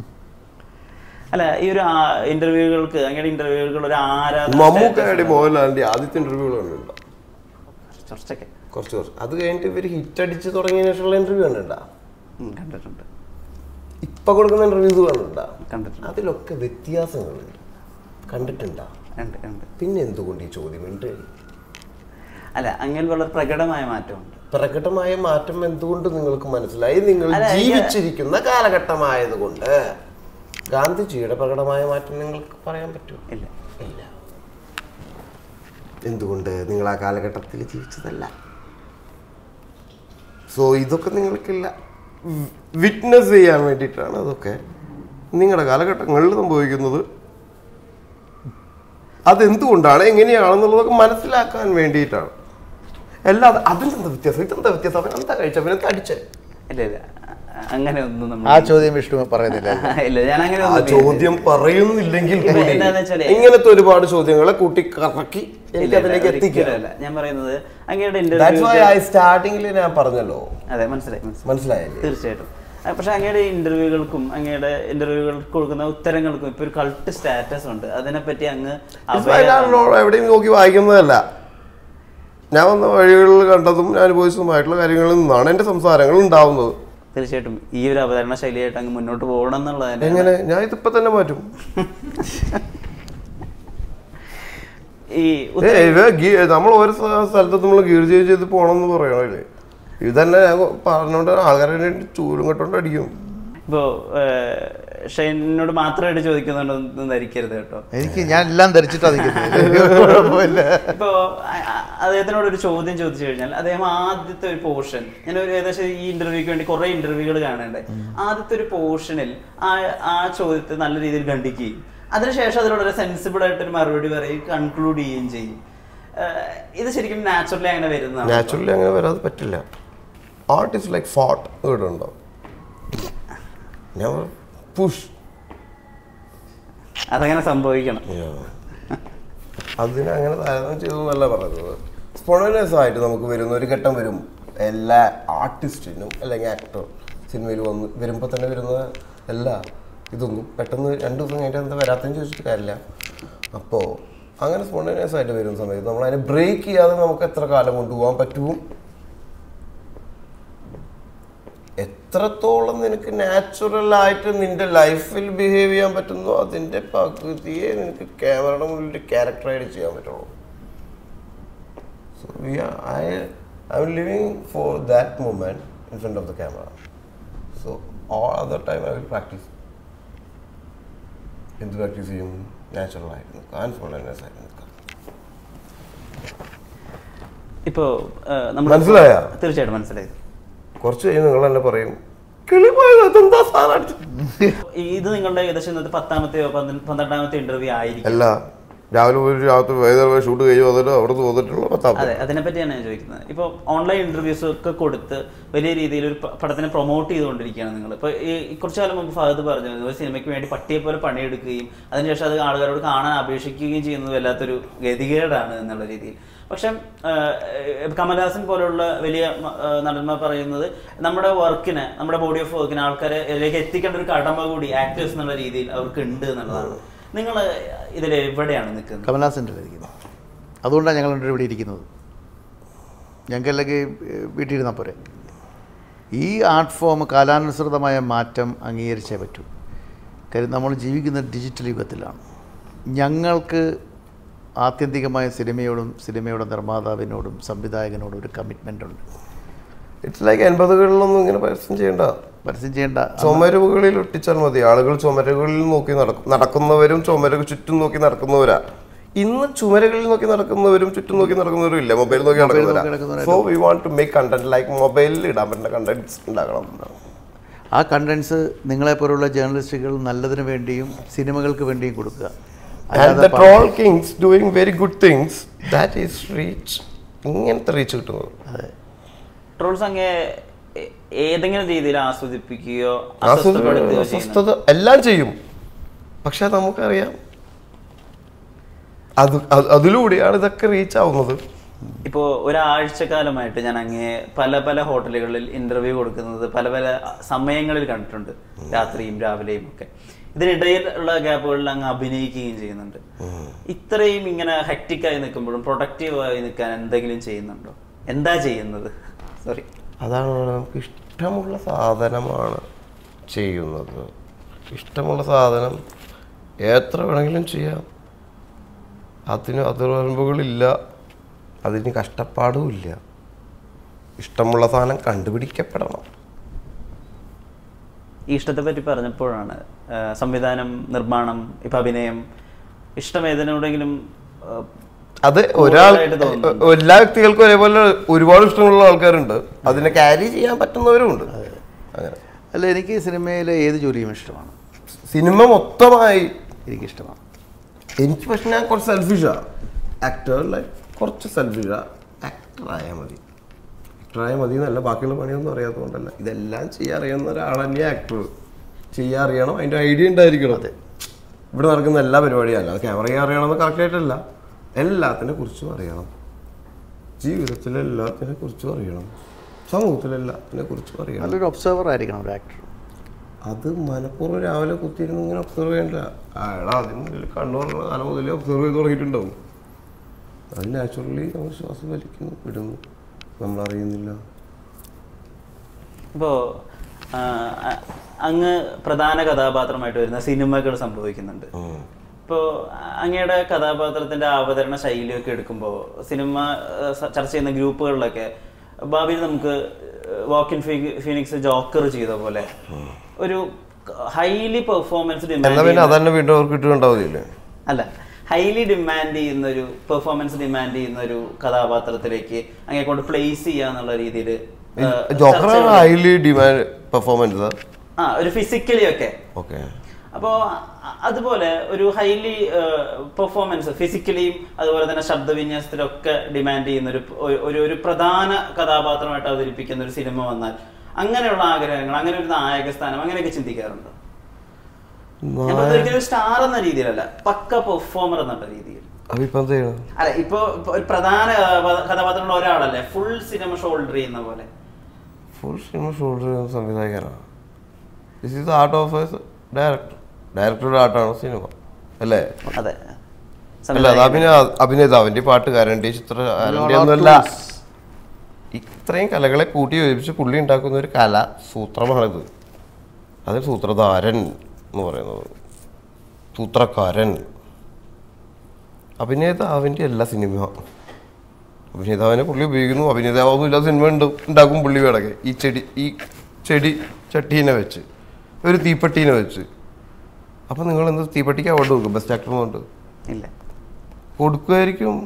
അല്ല ഈ ഒരു ഇന്റർവ്യൂകൾക്ക് അങ്ങയുടെ ഇന്റർവ്യൂകൾക്ക് ഒരു ആരാധന മമ്മൂക്കയുടെ മോഹൻലാലിന്റെ ആദ്യത്തെ ഇന്റർവ്യൂകൾ കണ്ടിട്ടുണ്ടോ ചർച്ചയ്ക്ക് കുറച്ച് കുറച്ച് അത് കഴിഞ്ഞിട്ട് ഇവർ ഹിറ്റ് അടിച്ച് തുടങ്ങിയ ശേഷമുള്ള ഇന്റർവ്യൂ കണ്ടിട്ടുണ്ടോ ഉം, കണ്ടിട്ടുണ്ട് ഇപ്പൊ കൊടുക്കുന്ന ഇന്റർവ്യൂസ് കണ്ടിട്ടുണ്ടോ കണ്ടിട്ടുണ്ട് അതിലൊക്കെ വ്യത്യാസങ്ങളുണ്ട് കണ്ടിട്ടുണ്ടോ ഉണ്ട് ഉണ്ട് പിന്നെ എന്തുകൊണ്ട് ഈ ചോദ്യമുണ്ട് അല്ല അങ്ങനെ വളരെ പ്രകടമായ മാറ്റമുണ്ട് പ്രകടമായ മാറ്റം എന്തുകൊണ്ട് നിങ്ങൾക്ക് മനസ്സിലായി നിങ്ങൾ അല്ല, എനിക്ക് ജീവിച്ചിരിക്കുന്ന കാലഘട്ടമായതുകൊണ്ട് ഗാന്ധിജിയുടെ പ്രകടമായ മാറ്റം നിങ്ങൾക്ക് പറയാൻ പറ്റുമോ ഇല്ല ഇല്ല എന്തുകൊണ്ട് നിങ്ങൾ ആ കാലഘട്ടത്തിൽ ജീവിച്ചതല്ല സോ ഇതൊക്കെ നിങ്ങൾക്കില്ല വിറ്റ്നസ് ചെയ്യാൻ വേണ്ടിയിട്ടാണ് അതൊക്കെ നിങ്ങളുടെ കാലഘട്ടങ്ങളിൽ സംഭവിക്കുന്നത് അതെന്തുകൊണ്ടാണ് എങ്ങനെയാണെന്നുള്ളതൊക്കെ മനസ്സിലാക്കാൻ വേണ്ടിയിട്ടാണ് അല്ലാതെ അതിനെന്താ വ്യത്യാസം ഇതെന്താ വ്യത്യാസം അവൻ എന്താ കഴിച്ച അവൻ എന്താ അടിച്ചേ ഇല്ല ഇല്ല അ- അങ്ങനെ ഒന്നും നമ്മൾ ആ ചോദ്യം വിഷ്ണു പറയുന്നില്ല ഇല്ല ഞാൻ അങ്ങനെ ആ ഒന്നും ചോദ്യം പറയുന്നില്ലെങ്കിൽ ഇപ്പൊ കൂടി എന്താന്ന് വെച്ചാലേ- ഇങ്ങനത്തെ ഒരുപാട് ചോദ്യങ്ങളെ കൂട്ടി കറക്കി ഇല്ല, എനിക്ക് അതിലേക്ക് ഒരിക്കലും എത്തിക്കാം അല്ല. ഞാൻ പറയുന്നത് അങ്ങയുടെ ദാറ്റ്സ് വൈ ഇന്റർവ്യൂ ഐ സ്റ്റാർട്ടിങ്ങിൽ ഞാൻ പറഞ്ഞല്ലോ അതെ മനസ്സിലായി മനസ്സിലായി മനസ്സിലായില്ലേ തീർച്ചയായിട്ടും ആ, പക്ഷെ അങ്ങയുടെ ഇന്റർവ്യൂകൾക്കും അങ്ങയുടെ ഇന്റർവ്യൂകൾക്ക് കൊടുക്കുന്ന ഉത്തരങ്ങൾക്കും ഇപ്പൊ ഒരു കൾട്ട് സ്റ്റാറ്റസ് ഉണ്ട് അതിനെപ്പറ്റി അങ്ങ് It's why ഞാൻ aware ആണ്. എവിടെയും നോക്കി വായിക്കുന്നതല്ല ഞാൻ വന്ന വഴികളിൽ കണ്ടതും ഞാൻ അനുഭവിച്ചതുമായിട്ടുള്ള കാര്യങ്ങളിൽ നിന്നാണ് എൻ്റെ സംസാരങ്ങൾ ഉണ്ടാവുന്നത് തീർച്ചയായിട്ടും ഈ ഒരു അവതരണ ശൈലിയായിട്ട് അങ്ങ് മുന്നോട്ട് പോകണം എന്നുള്ളത് എങ്ങനെ ഞാൻ ഇതിപ്പോ തന്നെ മാറ്റും ഈ ഏ ഇത് ഗീ- നമ്മൾ ഓരോ സ്ഥ- സ്ഥലത്ത് നമ്മൾ ഗീർ ചെയ്ത് ചെയ്ത് പോകണമെന്ന് പറയണല്ലേ ഇത് തന്നെ ഞാൻ പറഞ്ഞോണ്ട് ആൾക്കാരെ വേണ്ടി ചൂരും കെട്ടോണ്ട് അടിക്കും ഇപ്പോ ഷൈനോട് മാത്രമായിട്ട് ചോദിക്കുന്നുണ്ടോന്നും ധരിക്കരുത് കേട്ടോ എനിക്ക് ഞാൻ എല്ലാം ധരിച്ചിട്ടാ നിൽക്കുന്നത് കുഴപ്പമില്ല ഇപ്പോ അ- അ- അദ്ദേഹത്തിനോട് ഒരു ചോദ്യം ചോദിച്ചു കഴിഞ്ഞാൽ അദ്ദേഹം ആദ്യത്തെ ഒരു പോർഷൻ ഞാൻ ഒരു ഏകദേശം ഈ ഇന്റർവ്യൂക്ക് വേണ്ടി കുറെ ഇന്റർവ്യൂകൾ കാണേണ്ടത് ആദ്യത്തെ ഒരു പോർഷനിൽ ആ ആ ചോദ്യത്തെ നല്ല രീതിയിൽ ഖണ്ഡിക്കുകയും അതിനുശേഷം അതിനോട് ഒരു സെൻസിബിൾ ആയിട്ട് ഒരു മറുപടി പറയും കൺക്ലൂഡ് ചെയ്യുകയും ചെയ്യും ഏഹ് ഇത് ശരിക്കും നാച്ചുറലി അങ്ങനെ വരുന്നതാണ് നാച്ചുറലി അങ്ങനെ വരാതെ പറ്റില്ല ആർട്ട് ഇസ് ലൈക്ക് ഫോട്ട് കേട്ടുണ്ടോ ഞാൻ പുഷ് അതങ്ങനെ സംഭവിക്കണം അതിനെ അങ്ങനെ താരതമ്യം ചെയ്തെന്നല്ല പറയുന്നത് സ്പോണേനിയസ് ആയിട്ട് നമുക്ക് വരുന്ന ഒരു ഘട്ടം വരും എല്ലാ ആർട്ടിസ്റ്റിനും അല്ലെങ്കിൽ ആക്ടർ സിനിമയിൽ വന്ന് വരുമ്പോൾ തന്നെ വരുന്ന എല്ലാ ഇതൊന്നും പെട്ടെന്ന് രണ്ട് ദിവസം കഴിഞ്ഞിട്ട് എന്താ വരാത്തെന്ന് ചോദിച്ചിട്ട് കാര്യമില്ല അപ്പോൾ അങ്ങനെ സ്പോണ്ടേനിയസ് ആയിട്ട് വരുന്ന സമയത്ത് നമ്മൾ അതിനെ ബ്രേക്ക് ചെയ്യാതെ നമുക്ക് എത്ര കാലം കൊണ്ടുപോകാൻ പറ്റും എത്രത്തോളം നിനക്ക് നാച്ചുറൽ ആയിട്ട് നിന്റെ ലൈഫിൽ ബിഹേവ് ചെയ്യാൻ പറ്റുന്നോ അതിന്റെ പകുതിയെ നിനക്ക് ക്യാമറയുടെ മുന്നിൽ ക്യാരക്ടറായിട്ട് ചെയ്യാൻ പറ്റുള്ളൂ so we I I am living for that moment in front of the camera so all other time I will practice എന്ത് പ്രാക്ടീസ് ചെയ്യും നാച്ചുറൽ ആയിട്ട് നിൽക്കാം അൺഫോളോനെസ് ആയിട്ട് നിൽക്കാം ഇപ്പോ ഏഹ്, നമ്മൾ മനസ്സിലായോ? തീർച്ചയായിട്ടും മനസ്സിലായി കുറച്ച് കഴിഞ്ഞ് നിങ്ങൾ തന്നെ പറയും കിളി പോയത് അതെന്താ സാധനം ഇത് നിങ്ങളുടെ ഏകദേശം ഇന്നത്തെ പത്താമത്തെയോ പന്ത്ര- പന്ത്രണ്ടാമത്തെ ഇന്റർവ്യൂ ആയിരിക്കും അല്ല രാവിലെ പോയി രാത്രി വൈകുന്നേരം ഷൂട്ട് കഴിഞ്ഞ് വന്നിട്ട് അവിടെ നിന്ന് വന്നിട്ടുള്ള പത്താം അതെ അതിനെ പറ്റിയാണ് ഞാൻ ചോദിക്കുന്നത് ഇപ്പോൾ ഓൺലൈൻ ഇന്റർവ്യൂസ് ഒക്കെ കൊടുത്ത് വലിയ രീതിയിൽ ഒരു പ- പടത്തിനെ പ്രൊമോട്ട് ചെയ്തുകൊണ്ടിരിക്കുകയാണ് നിങ്ങൾ ഇപ്പോൾ ഈ ഈ കുറച്ചു കാലം മുമ്പ് ഫഹദ് പറഞ്ഞു ഒരു സിനിമയ്ക്ക് വേണ്ടി പട്ടിയെ പോലെ പണിയെടുക്കുകയും അതിനുശേഷം അത് ആളുകളോട് കാണാൻ അപേക്ഷിക്കുകയും ചെയ്യുന്നത് വല്ലാത്തൊരു ഗതികേടാണ് എന്നുള്ള രീതിയിൽ പക്ഷെ കമൽഹാസൻ പോലുള്ള വലിയ മ- ആ, നടന്മാർ പറയുന്നത് നമ്മുടെ വർക്കിന് നമ്മുടെ ബോഡി ഓഫ് വർക്കിന് ആൾക്കാരെ ഇതിലേക്ക് എത്തിക്കേണ്ട ഒരു കടമ കൂടി ആക്ടേഴ്സ് എന്നുള്ള രീതിയിൽ അവർക്ക് ഉണ്ട് എന്നുള്ളതാണ് നിങ്ങൾ ഇതിൽ എവിടെയാണ് നിൽക്കുന്നത് കമലാസൻ്റെ ഇരിക്കുന്നത് അതുകൊണ്ടാണ് ഞങ്ങൾ രണ്ടുപേരും ഇവിടെ ഇരിക്കുന്നത് ഞങ്ങൾക്കല്ലെങ്കിൽ വീട്ടിലിരുന്നാൽ പോരെ ഈ ആർട്ട് ഫോം കാലാനുസൃതമായ മാറ്റം അംഗീകരിച്ചേ പറ്റൂ കാര്യം നമ്മൾ ജീവിക്കുന്ന ഡിജിറ്റൽ യുഗത്തിലാണ് ഞങ്ങൾക്ക് ആത്യന്തികമായ സിനിമയോടും സിനിമയുടെ നിർമ്മാതാവിനോടും സംവിധായകനോടും ഒരു കമ്മിറ്റ്മെൻ്റ് ഉണ്ട് ഇറ്റ്സ് ലൈക്ക് എൺപതുകളിലൊന്നും ഇങ്ങനെ പരസ്യം ചെയ്യണ്ട പരസ്യം ചെയ്യേണ്ട ചുമരുകളിൽ ഒട്ടിച്ചാൽ മതി ആളുകൾ ചുമരുകളിൽ നോക്കി നടക്കും നടക്കുന്നവരും ചുമരുകൾ ചുറ്റും നോക്കി നടക്കുന്നവരാ ഇന്ന് ചുമരുകളിൽ നോക്കി നടക്കുന്നവരും ചുറ്റും നോക്കി നടക്കുന്നവരും ഇല്ല മൊബൈൽ നോക്കി നോക്കി നടക്കുന്നവരാ നടക്കുന്നവരാ. So we want to make content like മൊബൈലിൽ ഇടാൻ പറ്റുന്ന കണ്ടന്റ്സ് ഉണ്ടാക്കണം ആ കണ്ടൻസ് നിങ്ങളെപ്പോലുള്ള ജേർണലിസ്റ്റുകൾ നല്ലതിന് വേണ്ടിയും സിനിമകൾക്ക് വേണ്ടിയും കൊടുക്കുക ആൻഡ് അല്ലാതെ the troll kings doing very good things that is reach ഇങ്ങനത്തെ റീച്ച് കിട്ടുന്നത് അതെ ട്രോൾസ് അങ്ങേ ഏ- ഏതെങ്കിലും രീതിയിൽ ആസ്വദിപ്പിക്കുകയോ അസ്വസ്ഥ അസ്വസ്ഥപ്പെടുത്തുകയോ ചെയ്യുന്നു അസ്വസ്ഥത എല്ലാം ചെയ്യും പക്ഷെ നമുക്കറിയാം അത് അത് അതിലൂടെയാണ് ഇതൊക്കെ റീച്ച് ആവുന്നത് ഇപ്പോൾ ഒരാഴ്ചക്കാലമായിട്ട് ഞാൻ അങ്ങേ പല പല ഹോട്ടലുകളിൽ ഇന്റർവ്യൂ കൊടുക്കുന്നത് പല പല സമയങ്ങളിൽ കണ്ടിട്ടുണ്ട് രാത്രിയും രാവിലെയും ഒക്കെ ഇതിനിടയിൽ ഉള്ള ഗ്യാപ്പുകളിൽ അങ്ങ് അഭിനയിക്കുകയും ചെയ്യുന്നുണ്ട് ഇത്രയും ഇങ്ങനെ ഹെക്റ്റിക്കായി നിൽക്കുമ്പോഴും പ്രൊഡക്റ്റീവായി നിൽക്കാൻ എന്തെങ്കിലും ചെയ്യുന്നുണ്ടോ എന്താ ചെയ്യുന്നത് സോറി അതാണ് നമുക്ക് ഇഷ്ടമുള്ള സാധനമാണ് ചെയ്യുന്നത് ഇഷ്ടമുള്ള സാധനം എത്ര വേണമെങ്കിലും ചെയ്യാം അതിന് അതിർവരമ്പുകളില്ല അതിന് കഷ്ടപ്പാടും ഇല്ല ഇഷ്ടമുള്ള സാധനം കണ്ടുപിടിക്കപ്പെടണം ഈ ഇഷ്ടത്തെ പറ്റി പറഞ്ഞപ്പോഴാണ് ആ, സംവിധാനം നിർമ്മാണം ഇപ്പൊ അഭിനയം ഇഷ്ടം ഏതിനോടെങ്കിലും ആ, അത് ഒരാൾ കൂടുതലായിട്ട് തോന്നുന്നു. എല്ലാ വ്യക്തികൾക്കും ഒരേപോലെ ഒരുപാട് ഇഷ്ടമുള്ള ആൾക്കാരുണ്ട് അതിനെ ക്യാരി ചെയ്യാൻ പറ്റുന്നവരും ഉണ്ട് അങ്ങനെ അല്ല എനിക്ക് സിനിമയിലെ ഏത് ജോലിയും ഇഷ്ടമാണ് സിനിമ മൊത്തമായി എനിക്കിഷ്ടമാണ് എനിക്ക് പക്ഷെ ഞാൻ കുറച്ച് സെൽഫിഷാ ആക്ടർ ലൈക്ക് കുറച്ച് സെൽഫിഷാ ആക്ടർ ആയാൽ മതി ആക്ടർ ആയാൽ മതി എന്നല്ല ബാക്കിയുള്ള പണിയൊന്നും അറിയാത്തതുകൊണ്ടല്ല ഇതെല്ലാം ചെയ്യാൻ അറിയുന്ന ഒരാൾ തന്നെ ആക്ടർ ചെയ്യാൻ അറിയണം അതിൻ്റെ ഐഡിയ ഉണ്ടായിരിക്കണം അതെ ഇവിടെ നടക്കുന്ന എല്ലാ പരിപാടിയും അല്ല ക്യാമറ ചെയ്യാൻ അറിയണമെന്ന് കറക്റ്റായിട്ടല്ല എല്ലാത്തിനെ കുറിച്ചും അറിയണം ജീവിതത്തിലെ എല്ലാത്തിനെ കുറിച്ചും അറിയണം സമൂഹത്തിലെ എല്ലാത്തിനെ കുറിച്ചും അറിയണം നല്ലൊരു ഒബ്സർവർ ആയിരിക്കണം ഒരു ആക്ടർ അത് മനഃപൂർവ്വം രാവിലെ കുത്തിയിരുന്ന് ഇങ്ങനെ ഒബ്സർവ് ചെയ്യണ്ട അയാൾ അതിന് മുന്നിൽ കണ്ണു തുറന്ന കാലം മുതലേ ഒബ്സർവ് ചെയ്ത് തുടങ്ങിയിട്ടുണ്ടാവും അത് നാച്ചുറലി നമ്മൾ ശ്വാസം വലിക്കുന്നു വിടുന്നു നമ്മൾ അറിയുന്നില്ല ഇപ്പോൾ അങ്ങ് പ്രധാന കഥാപാത്രമായിട്ട് വരുന്ന സിനിമകൾ സംഭവിക്കുന്നുണ്ട് ഇപ്പോൾ അങ്ങയുടെ കഥാപാത്രത്തിന്റെ അവതരണ ശൈലിയൊക്കെ എടുക്കുമ്പോൾ സിനിമ ആ, സ- ചർച്ച ചെയ്യുന്ന ഗ്രൂപ്പുകളിലൊക്കെ ഭാവിയിൽ നമുക്ക് വാക്ക് ഇൻ ഫീനിക്സ് ജോക്കർ ചെയ്ത പോലെ ഒരു ഹൈലി പെർഫോമൻസ് എന്നാ പിന്നെ ഡിമാൻഡ് അതന്നെ വീണ്ടും അവർക്ക് കിട്ടുന്നുണ്ടാവില്ലേ അല്ല ഹൈലി ഡിമാൻഡ് ചെയ്യുന്ന ഒരു പെർഫോമൻസ് ഡിമാൻഡ് ചെയ്യുന്ന ഒരു കഥാപാത്രത്തിലേക്ക് അങ്ങനെ കൊണ്ട് പ്ലേസ് ചെയ്യാന്നുള്ള രീതിയിൽ ജോക്കർ ഹൈലി ഡിമാൻഡ് പെർഫോമൻസ് ആ ഒരു ഫിസിക്കലി ഒക്കെ ഓക്കെ അപ്പോ അ- അതുപോലെ ഒരു ഹൈലി പെർഫോമൻസ് ഫിസിക്കലിയും അതുപോലെ തന്നെ ശബ്ദവിന്യാസത്തിലൊക്കെ ഡിമാൻഡ് ചെയ്യുന്ന ഒരു ഒരു- ഒരു ഒരു പ്രധാന കഥാപാത്രമായിട്ട് അവതരിപ്പിക്കുന്ന ഒരു സിനിമ വന്നാൽ അങ്ങനെയുള്ള ആഗ്രഹങ്ങൾ അങ്ങനെ ഒരു നായക സ്ഥാനം അങ്ങനെയൊക്കെ ചിന്തിക്കാറുണ്ടോ ഞാൻ പറഞ്ഞത് ഒരിക്കലും ഒരു സ്റ്റാർ എന്ന രീതിയിലല്ല പക്ക പെർഫോമർ എന്നുള്ള രീതിയിൽ അപ്പൊ ഇപ്പൊ എന്ത് ചെയ്യണം അല്ല ഇപ്പൊ ഇപ്പൊ ഒരു പ്രധാന കഥാപാ- കഥാപാത്രമുള്ള ഒരാളല്ലേ ഫുൾ സിനിമ ഷോൾഡർ ചെയ്യുന്ന പോലെ ഫുൾ സിനിമ ഷൂട്ട് ചെയ്യുന്ന സംവിധായകനാണ് this is art of a director ഡയറക്ടറുടെ ആർട്ടാണ് സിനിമ അല്ലേ അതെ അല്ല അത് അഭിനയ അഭിനേതാവിന്റെ പാട്ടുകാരൻ്റെ ചിത്രകാരൻ്റെ ഒന്നുമല്ല ഇത്രയും കലകളെ കൂട്ടി യോജിപ്പിച്ച് പുള്ളി ഉണ്ടാക്കുന്ന ഒരു കല സൂത്രമാണിത് അത് സൂത്രധാരൻ എന്ന് പറയുന്നത് സൂത്രക്കാരൻ അഭിനേതാവിൻ്റെ എല്ലാ സിനിമ അഭിനേതാവിനെ പുള്ളി ഉപയോഗിക്കുന്നു അഭിനേതാവൊന്നും ഇല്ലാത്ത സിനിമ ഉണ്ട് ഉണ്ടാക്കും പുള്ളി വേടക്കെ ഈ ചെടി ഈ ചെടി ചട്ടീനെ വെച്ച് ഒരു തീപ്പെട്ടീനെ വെച്ച് അപ്പം നിങ്ങൾ എന്ത് തീപ്പെട്ടിക്ക് അവാർഡ് കൊടുക്കും ബെസ്റ്റ് ആക്ടർ കൊണ്ട് ഇല്ല കൊടുക്കുമായിരിക്കും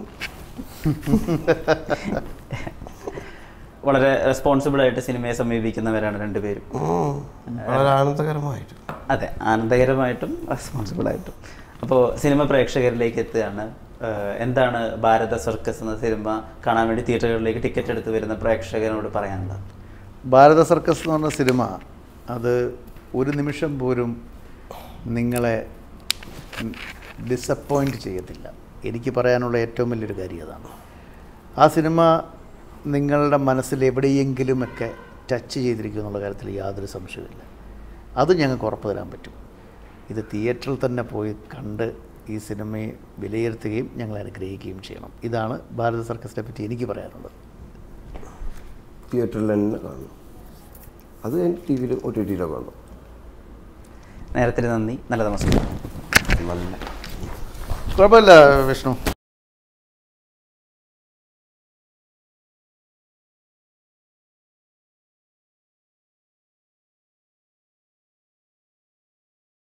വളരെ റെസ്പോൺസിബിൾ ആയിട്ട് സിനിമയെ സമീപിക്കുന്നവരാണ് രണ്ടുപേരും ഉം. വളരെ ആനന്ദകരമായിട്ട് അതെ ആനന്ദകരമായിട്ടും റെസ്പോൺസിബിൾ ആയിട്ടും അപ്പോൾ സിനിമ പ്രേക്ഷകരിലേക്ക് എത്തുകയാണ് ഏഹ് എന്താണ് ഭാരത സർക്കസ് എന്ന സിനിമ കാണാൻ വേണ്ടി തിയേറ്ററുകളിലേക്ക് ടിക്കറ്റ് എടുത്ത് വരുന്ന പ്രേക്ഷകനോട് പറയാനുള്ളത് ഭാരത സർക്കസ് എന്ന് പറഞ്ഞ സിനിമ അത് ഒരു നിമിഷം പോലും നിങ്ങളെ ഡിസപ്പോയിൻറ്റ് ചെയ്യത്തില്ല എനിക്ക് പറയാനുള്ള ഏറ്റവും വലിയൊരു കാര്യം അതാണ് ആ സിനിമ നിങ്ങളുടെ മനസ്സിൽ എവിടെയെങ്കിലുമൊക്കെ ടച്ച് ചെയ്തിരിക്കും എന്നുള്ള കാര്യത്തിൽ യാതൊരു സംശയമില്ല അത് ഞങ്ങൾക്ക് ഉറപ്പ് തരാൻ പറ്റും ഇത് തിയേറ്ററിൽ തന്നെ പോയി കണ്ട് ഈ സിനിമയെ വിലയിരുത്തുകയും ഞങ്ങൾ അനുഗ്രഹിക്കുകയും ചെയ്യണം ഇതാണ് ഭാരത സർക്കസിനെ പറ്റി എനിക്ക് പറയാനുള്ളത് തിയേറ്ററിൽ തന്നെ കാണും അത് എൻ്റെ ടി വിയിലും ഒ ടി ടിയിലോ കാണും നേരത്തിന് നന്ദി നല്ല നമസ്കാരം കുഴപ്പമില്ല വിഷ്ണു